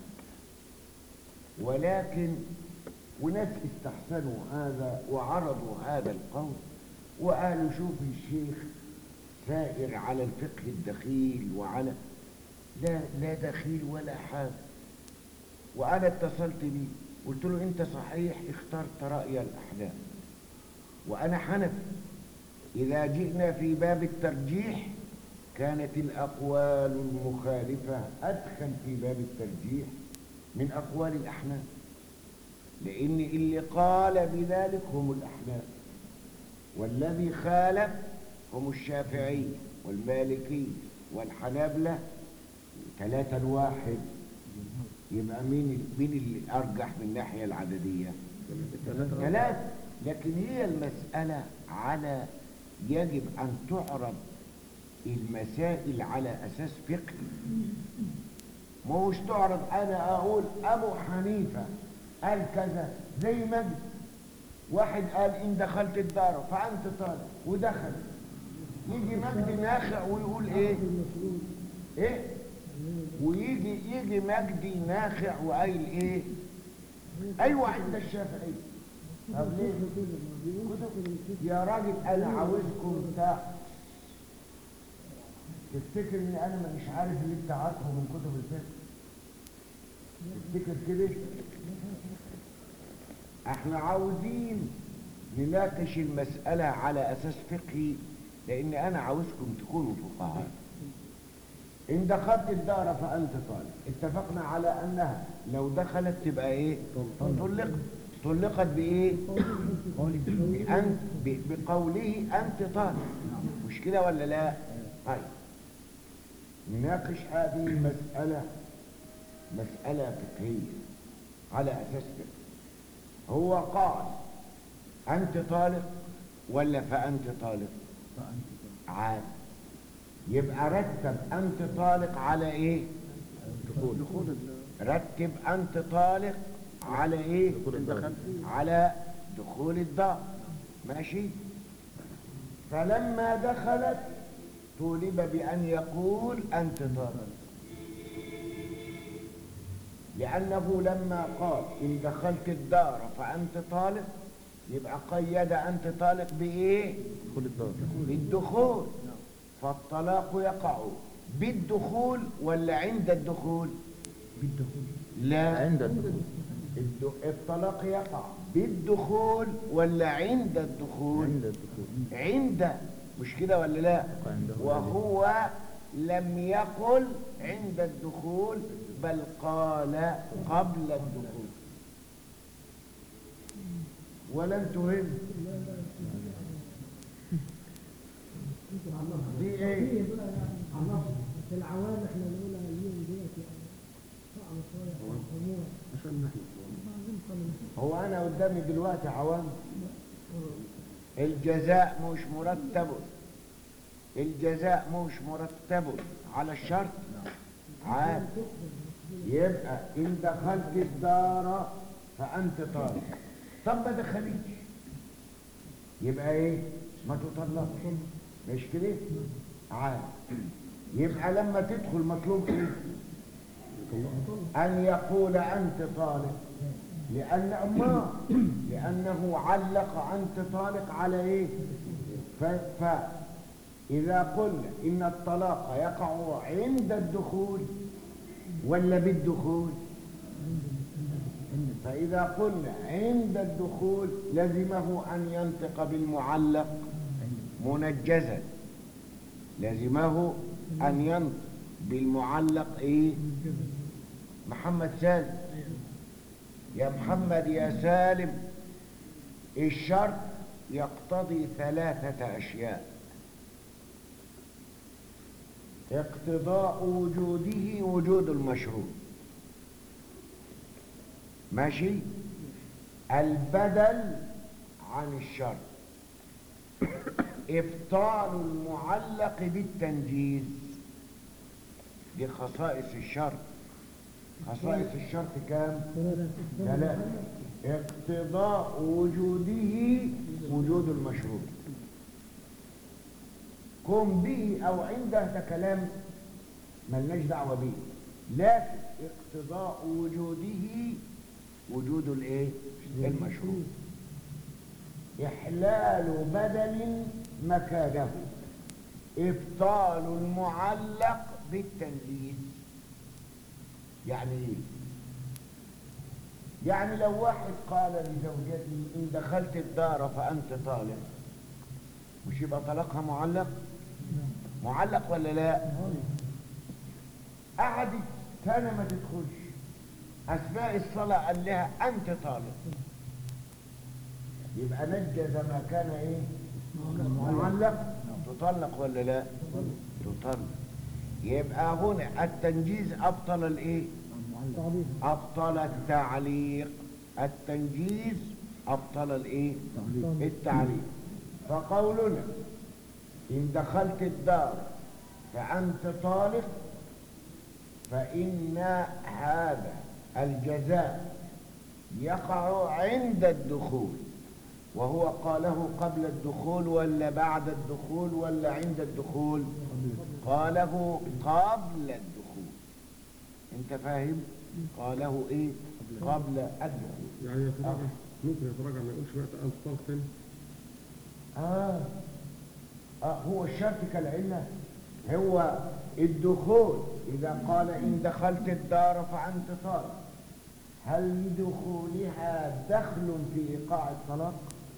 ولكن وناس استحسنوا هذا وعرضوا هذا القول وقالوا شوف الشيخ سائر على الفقه الدخيل وعلى لا لا دخيل ولا حاجة وأنا اتصلت بيه قلت له أنت صحيح اخترت رأي الأحناف وأنا حنفي إذا جئنا في باب الترجيح كانت الأقوال المخالفة أدخل في باب الترجيح من أقوال الأحناف لأن اللي قال بذلك هم الأحناف والذي خالف هم الشافعي والمالكي والحنابلة ثلاثة الواحد يبقى مين مين اللي أرجح من الناحية العددية؟ ثلاثة لكن هي المسألة على يجب أن تعرض المسائل على أساس فقهي ما هوش تعرض أنا أقول أبو حنيفة قال كذا زي مجد واحد قال إن دخلت الدار فأنت طالق ودخل يجي مجدي ناخع ويقول إيه إيه ويجي يجي مجدي ناخع وقايل إيه أيوة عند الشافعي طب ليه كتب يا راجل أنا عاوزكم بتاع تفتكر إن أنا مش عارف اللي أنت عارفه من كتب الفقه تفتكر كده احنا عاوزين نناقش المسألة على أساس فقهي لأن أنا عاوزكم تكونوا فقهاء إن دخلت الدار فأنت طالب اتفقنا على أنها لو دخلت تبقى إيه؟ طلقت طلقت بإيه؟ بأن ب- بقوله أنت طالب مش كده ولا لا؟ طيب نناقش هذه المسألة مسألة فقهية على أساس فقهي هو قال أنت طالق ولا فأنت طالق عاد يبقى رتب أنت طالق على إيه دخول رتب أنت طالق على إيه على دخول الدار ماشي فلما دخلت طولب بأن يقول أنت طالق لأنه لما قال إن دخلت الدار فأنت طالق يبقى قيد أنت طالق بإيه؟ دخول الدار بالدخول فالطلاق يقع بالدخول ولا عند الدخول؟ بالدخول لا عند الدخول الد- الطلاق يقع بالدخول ولا عند الدخول؟ عند الدخول عند مش كده ولا لا عنده. وهو لم يقل عند الدخول بل قال قبل الدخول ولم تهم دي ايه في العوام احنا نقول اليوم ديت يعني صعب شويه على الامور عشان نحن هو انا قدامي دلوقتي عوام الجزاء مش مرتب الجزاء مش مرتب على الشرط عاد يبقى ان دخلت الدار فانت طالق طب ما دخلتش يبقى ايه ما تطلقش مش كده عاد يبقى لما تدخل مطلوب ايه ان يقول انت طالق لأن أما لأنه علق أنت طالق على إيه ف... فإذا قلنا إن الطلاق يقع عند الدخول ولا بالدخول فإذا قلنا عند الدخول لزمه أن ينطق بالمعلق منجزا لزمه أن ينطق بالمعلق إيه محمد سالم يا محمد يا سالم الشرط يقتضي ثلاثة أشياء اقتضاء وجوده وجود المشروط ماشي البدل عن الشرط ابطال المعلق بالتنجيز دي خصائص الشرط خصائص الشرط كام ثلاثة اقتضاء وجوده وجود المشروط قم به او عنده ده كلام ملناش دعوه بيه لكن اقتضاء وجوده وجود الايه المشروط احلال بدل مكانه ابطال المعلق بالتنزيل يعني ايه يعني لو واحد قال لزوجته ان دخلت الدار فانت طالق مش يبقى طلاقها معلق معلق ولا لا قعدت سنه ما تدخلش اثناء الصلاه قال لها انت طالق يبقى نجز ما كان ايه معلق تطلق ولا لا تطلق يبقى هنا التنجيز ابطل الايه ابطل التعليق التنجيز ابطل الايه التعليق فقولنا ان دخلت الدار فانت طالق فان هذا الجزاء يقع عند الدخول وهو قاله قبل الدخول ولا بعد الدخول ولا عند الدخول قاله قبل الدخول انت فاهم قاله ايه قبل الدخول يعني يتراجع ممكن يتراجع ما يقولش وقت أن تطلق تاني آه. آه هو الشرط كالعلة هو الدخول إذا قال إن دخلت الدار فأنت طالق هل لدخولها دخل في إيقاع الطلاق؟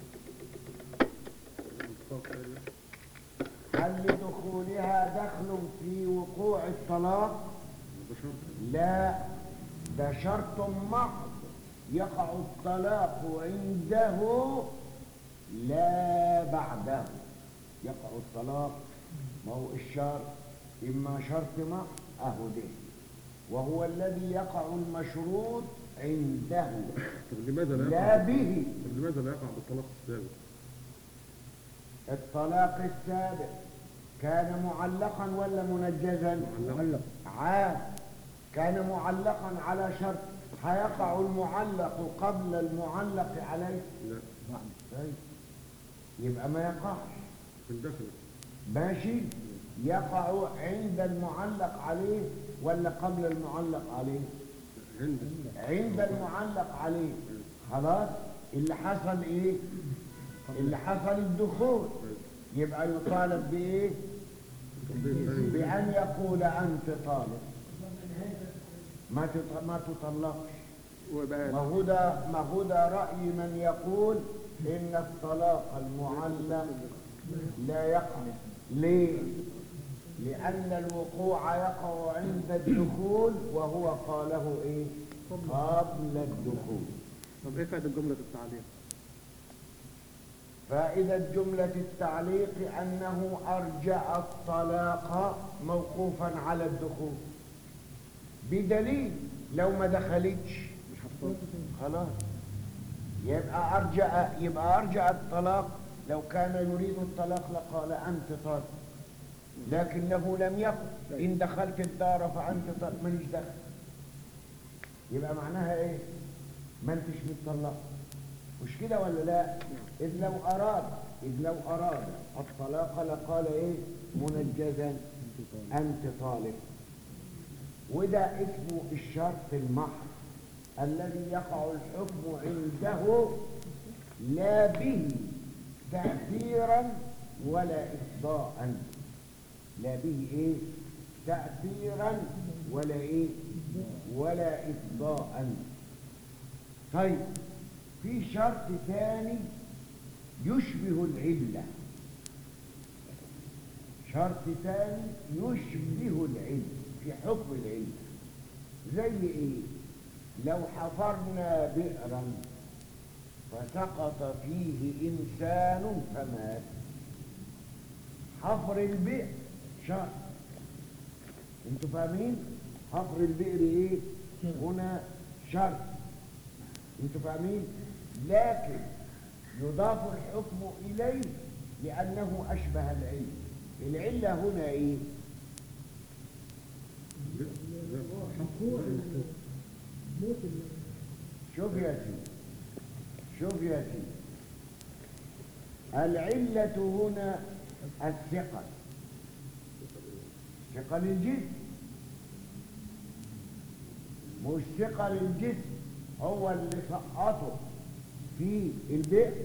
تطلق تاني هل لدخولها دخل في وقوع الطلاق؟ ده شرط لا ده شرط محض يقع الطلاق عنده لا بعده يقع الطلاق ما هو الشرط إما شرط محض أهو ده وهو الذي يقع المشروط عنده طب لماذا لا لا يقع به طب لماذا لا يقع بالطلاق السابق؟ الطلاق السابق كان معلقا ولا منجزا معلق. عام كان معلقا على شرط هيقع المعلق قبل المعلق عليه لا طيب. يبقى ما يقعش في الدخل ماشي يقع عند المعلق عليه ولا قبل المعلق عليه عند عند المعلق عليه خلاص اللي حصل ايه اللي حصل الدخول يبقى يطالب بايه بان يقول انت طالب ما تط- ما تطلقش ما هو ده ما هو ده راي من يقول ان الطلاق المعلق لا يقع ليه لان الوقوع يقع عند الدخول وهو قاله ايه قبل الدخول طب ايه فائدة جملة التعليق؟ فائدة جملة التعليق أنه أرجع الطلاق موقوفا على الدخول بدليل لو ما دخلتش مش هتطلق خلاص يبقى أرجع يبقى أرجع الطلاق لو كان يريد الطلاق لقال أنت طالق لكنه لم يقل إن دخلت الدار فأنت طالق ماليش دخل يبقى معناها إيه؟ ما أنتش متطلق مش كده ولا لا؟ إذ لو أراد إذ لو أراد الطلاق لقال إيه؟ منجزا أنت طالق وده اسمه الشرط المحض الذي يقع الحكم عنده لا به تأثيرا ولا إفضاء لا به إيه تأثيرا ولا إيه ولا إفضاء طيب في شرط ثاني يشبه العلة شرط ثاني يشبه العلة في حكم العلة زي ايه لو حفرنا بئرا فسقط فيه انسان فمات حفر البئر شرط انتوا فاهمين حفر البئر ايه هنا شرط انتوا فاهمين لكن يضاف الحكم اليه لانه اشبه العلم العله هنا ايه شوف يا سيدي شوف يا سيدي العلة هنا الثقل ثقل الجسم مش ثقل الجسم هو اللي سقطه في البئر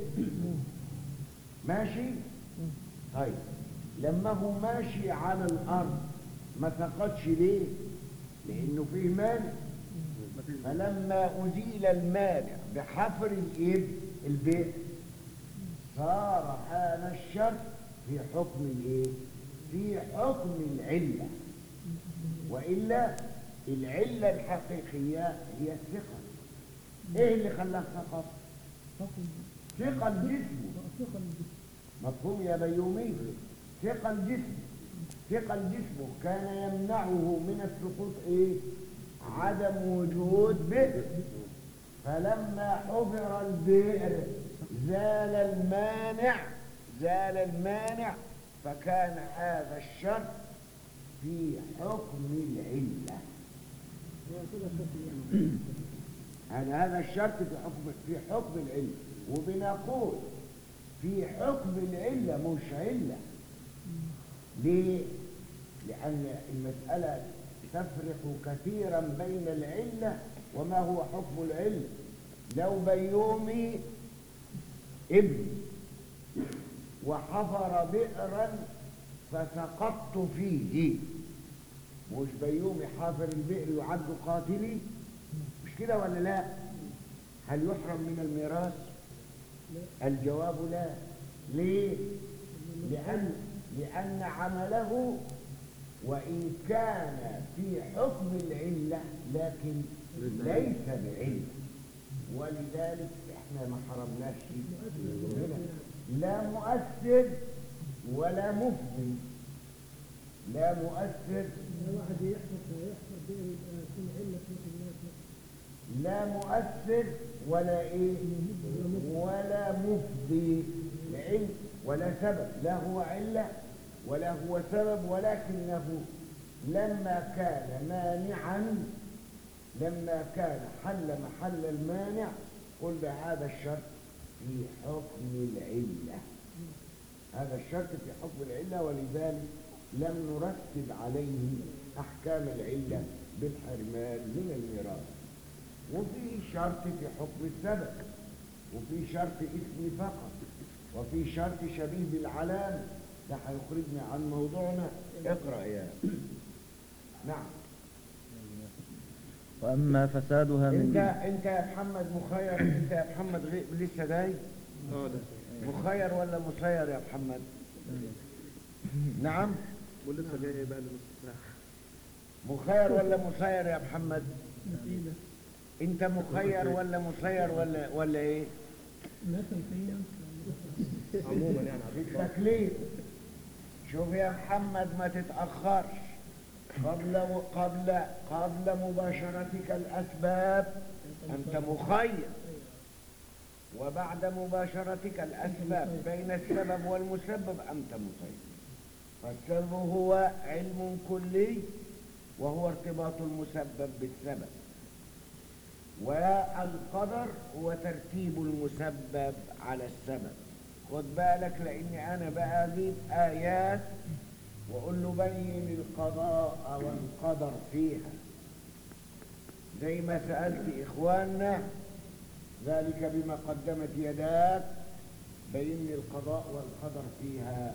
ماشي طيب لما هو ماشي على الارض ما سقطش ليه لانه فيه مانع فلما ازيل المانع بحفر الإب البئر صار حال الشرط في حكم الايه في حكم العله والا العله الحقيقيه هي الثقه ايه اللي خلاه سقط ثقل جسمه مفهوم يا بيومي ثقل جسمه ثقل جسمه كان يمنعه من السقوط ايه عدم وجود بئر فلما حفر البئر زال المانع زال المانع فكان هذا الشرط في حكم العله هذا هذا الشرط في حكم في حكم العلم وبنقول في حكم العلة مش علة ليه؟ لأن المسألة تفرق كثيرا بين العلة وما هو حكم العلة لو بيومي ابني وحفر بئرا فسقطت فيه مش بيومي حافر البئر يعد قاتلي مش كده ولا لا هل يحرم من الميراث الجواب لا ليه لأن لأن عمله وإن كان في حكم العلة لكن ليس بعلة ولذلك احنا ما حرمناش هنا لا مؤثر ولا مفضي لا مؤثر واحد يحفظ يحفظ بئر يبقى يكون علة في الناس لا مؤثر ولا ايه ولا مفضي لعلم ولا سبب لا هو علة ولا هو سبب ولكنه لما كان مانعا لما كان حل محل المانع قلنا هذا الشرط في حكم العلة هذا الشرط في حكم العلة ولذلك لم نرتب عليه أحكام العلة بالحرمان من الميراث وفي شرط في حكم السبب وفي شرط اسم فقط وفي شرط شبيه بالعلامة ده هيخرجنا عن موضوعنا اقرأ يا نعم وأما فسادها من انت انت يا محمد مخير انت يا محمد غي... لسه جاي اه ده مخير ولا مسير يا محمد نعم ولسه جاي بقى لنص ساعة مخير ولا مسير يا محمد انت مخير ولا مسير ولا ولا ايه عموما يعني عبيد التكليف شوف يا محمد ما تتأخرش قبل قبل قبل مباشرتك الأسباب أنت مخير وبعد مباشرتك الأسباب بين السبب والمسبب أنت مسير فالسبب هو علم كلي وهو ارتباط المسبب بالسبب والقدر هو ترتيب المسبب على السبب خد بالك لاني انا بقى اجيب ايات واقول له بين القضاء والقدر فيها زي ما سالت اخواننا ذلك بما قدمت يداك بين لي القضاء والقدر فيها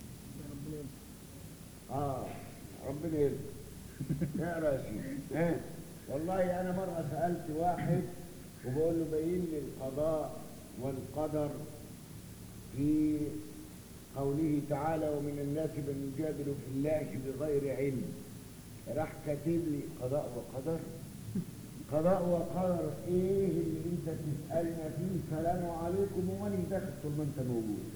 اه ربنا يرزق اقرا يا سيدي ها والله انا مره سالت واحد وبقول له بين لي القضاء والقدر في قوله تعالى ومن الناس من يجادل في الله بغير علم راح كاتب لي قضاء وقدر قضاء وقدر ايه اللي انت تسالنا فيه سلام عليكم ومن داخل طول ما انت موجود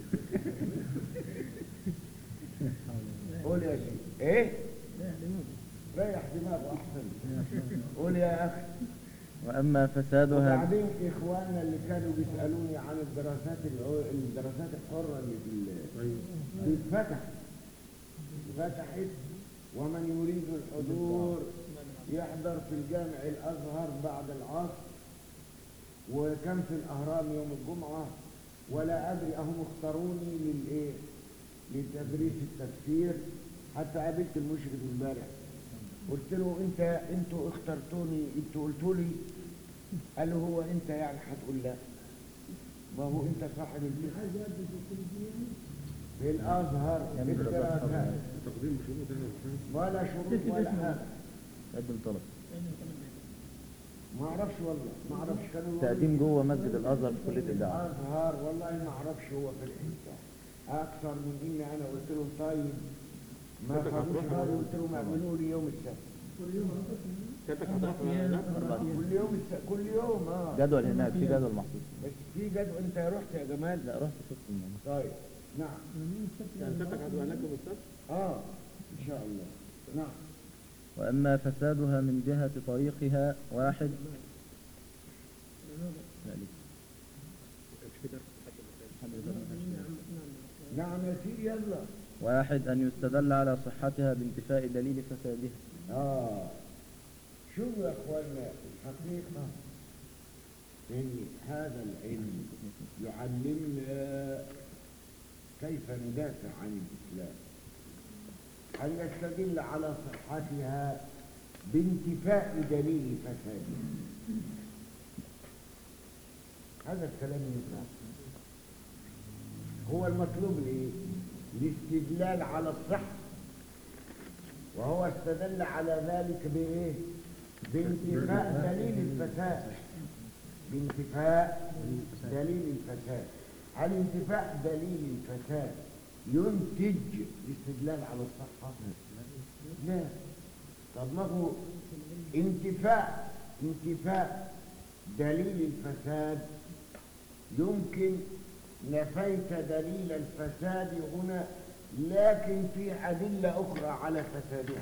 قول يا سيدي ايه ريح دماغه احسن قول يا اخي وأما فسادها وبعدين اخواننا اللي كانوا بيسالوني عن الدراسات العو... الدراسات الحره اللي في ال- دي اتفتحت فتحت ومن يريد الحضور يحضر في الجامع الازهر بعد العصر وكان في الاهرام يوم الجمعه ولا ادري اهم اختاروني للايه لتدريس التفسير حتى قابلت المشرف امبارح قلت له انت انتوا اخترتوني انتوا قلتوا لي قال له هو انت يعني هتقول لا ما هو انت صاحب الفكر في الازهر في الدراسات تقديم شروط يعني ولا شروط ولا حاجه تقدم طلب ما اعرفش والله ما اعرفش كانوا يقولوا تقديم جوه مسجد الأزهر في كلية في الدعوة الازهر والله ما اعرفش هو في الحته اكثر من اني انا قلت لهم طيب ما كنتك خدوش هتروح بالي قلت لهم اعملوا لي يوم السبت كانتك هتروح هناك كل يوم الس... كل يوم اه جدول هناك في جدول محطوط بس في جدول انت رحت يا جمال لا رحت شفت الموضوع طيب نعم يعني كانتك هتبقى هناك يوم السبت اه ان شاء الله نعم وأما فسادها من جهة طريقها واحد لا لسه. كانش في درس نعم يا سيدي يلا واحد أن يستدل على صحتها بانتفاء دليل فسادها اه شوفوا يا اخوانا الحقيقه ان هذا العلم يعلمنا كيف ندافع عن الإسلام أن نستدل على صحتها بانتفاء دليل فسادها هذا الكلام ينفع هو المطلوب الايه الاستدلال على الصحة وهو استدل على ذلك بايه بانتفاء دليل الفساد بانتفاء دليل الفساد هل انتفاء دليل الفساد ينتج الاستدلال على الصحة لا طب ما هو انتفاء انتفاء دليل الفساد يمكن نفيت دليل الفساد هنا لكن في أدلة أخرى على فسادها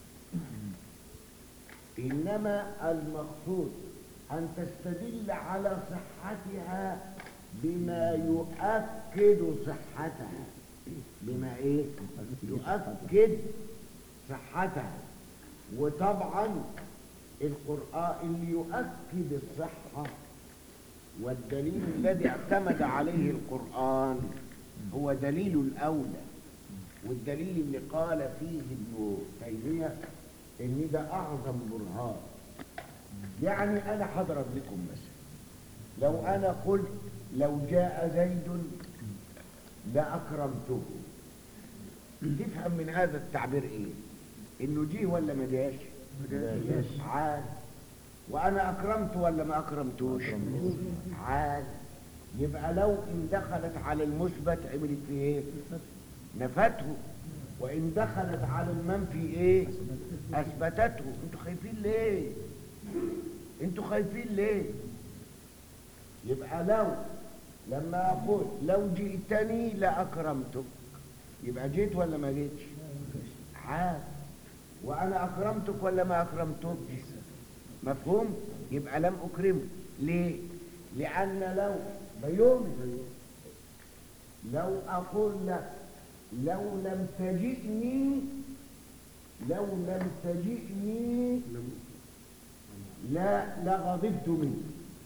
إنما المقصود أن تستدل على صحتها بما يؤكد صحتها بما إيه؟ يؤكد صحتها وطبعا القرآن اللي يؤكد الصحة والدليل الذي اعتمد عليه القرآن هو دليل الأولى والدليل اللي قال فيه ابن تيمية إن ده أعظم برهان يعني أنا هضرب لكم مثلا لو أنا قلت لو جاء زيد لأكرمته تفهم من هذا التعبير إيه؟ إنه جه ولا ما جاش؟ عاد وأنا أكرمت ولا ما أكرمتوش؟ عاد يبقى لو إن دخلت على المثبت عملت فيه إيه؟ نفته وإن دخلت على المنفي إيه؟ أثبتته أنتوا خايفين ليه؟ أنتوا خايفين ليه؟ يبقى لو لما أقول لو جئتني لأكرمتك يبقى جيت ولا ما جيتش؟ عاد وأنا أكرمتك ولا ما أكرمتك؟ مفهوم؟ يبقى لم أكرمه ليه؟ لأن لو بيومي لو أقول لك لو لم تجئني لو لم تجئني لا لغضبت منك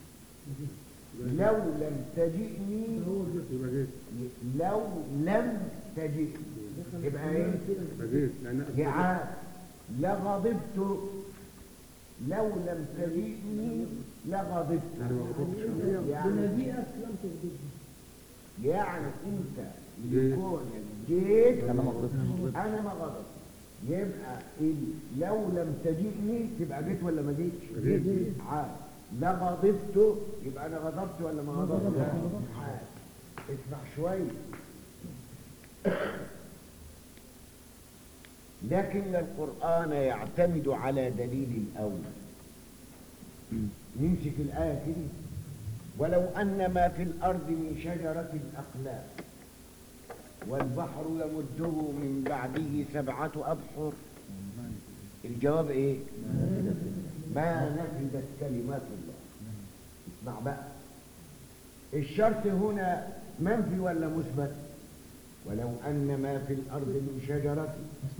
لو لم تجئني لو لم تجئني يبقى ايه جعان لغضبت لو لم تجئني لغضبت يعني بمجيئك لم تغضبني يعني انت يكون جيت انا ما غضبتش انا ما غضبت يبقى ال- لو لم تجئني تبقى جيت ولا ما جيتش جيت عاد لا غضبت يبقى انا غضبت ولا ما غضبت عاد اسمع شويه لكن القرآن يعتمد على دليل الأول نمسك الآية كده ولو أن ما في الأرض من شجرة أقلام والبحر يمده من بعده سبعة أبحر الجواب إيه؟ ما نفذت كلمات الله اسمع بقى الشرط هنا منفي ولا مثبت؟ ولو أن ما في الأرض من شجرة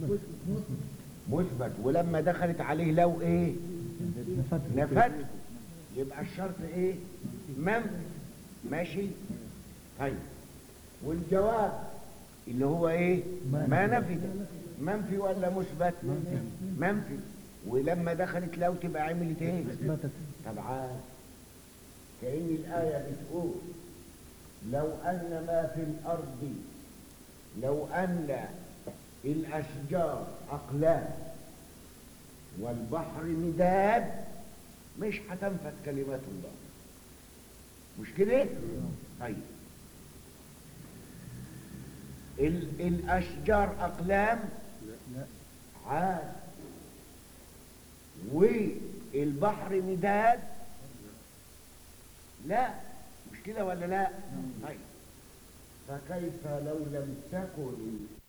مثبت ولما دخلت عليه لو إيه؟ نفت يبقى الشرط إيه؟ منفي ماشي؟ طيب والجواب اللي هو ايه ما نفد منفي ولا مثبت منفي ولما دخلت لو تبقى عملت ايه طبعا كأن الآية بتقول لو أن ما في الأرض لو أن الأشجار أقلام والبحر مداد مش هتنفذ كلمات الله مش كده؟ طيب ال- الأشجار أقلام عاد والبحر مداد لا مش كده ولا لا طيب فكيف لو لم تكن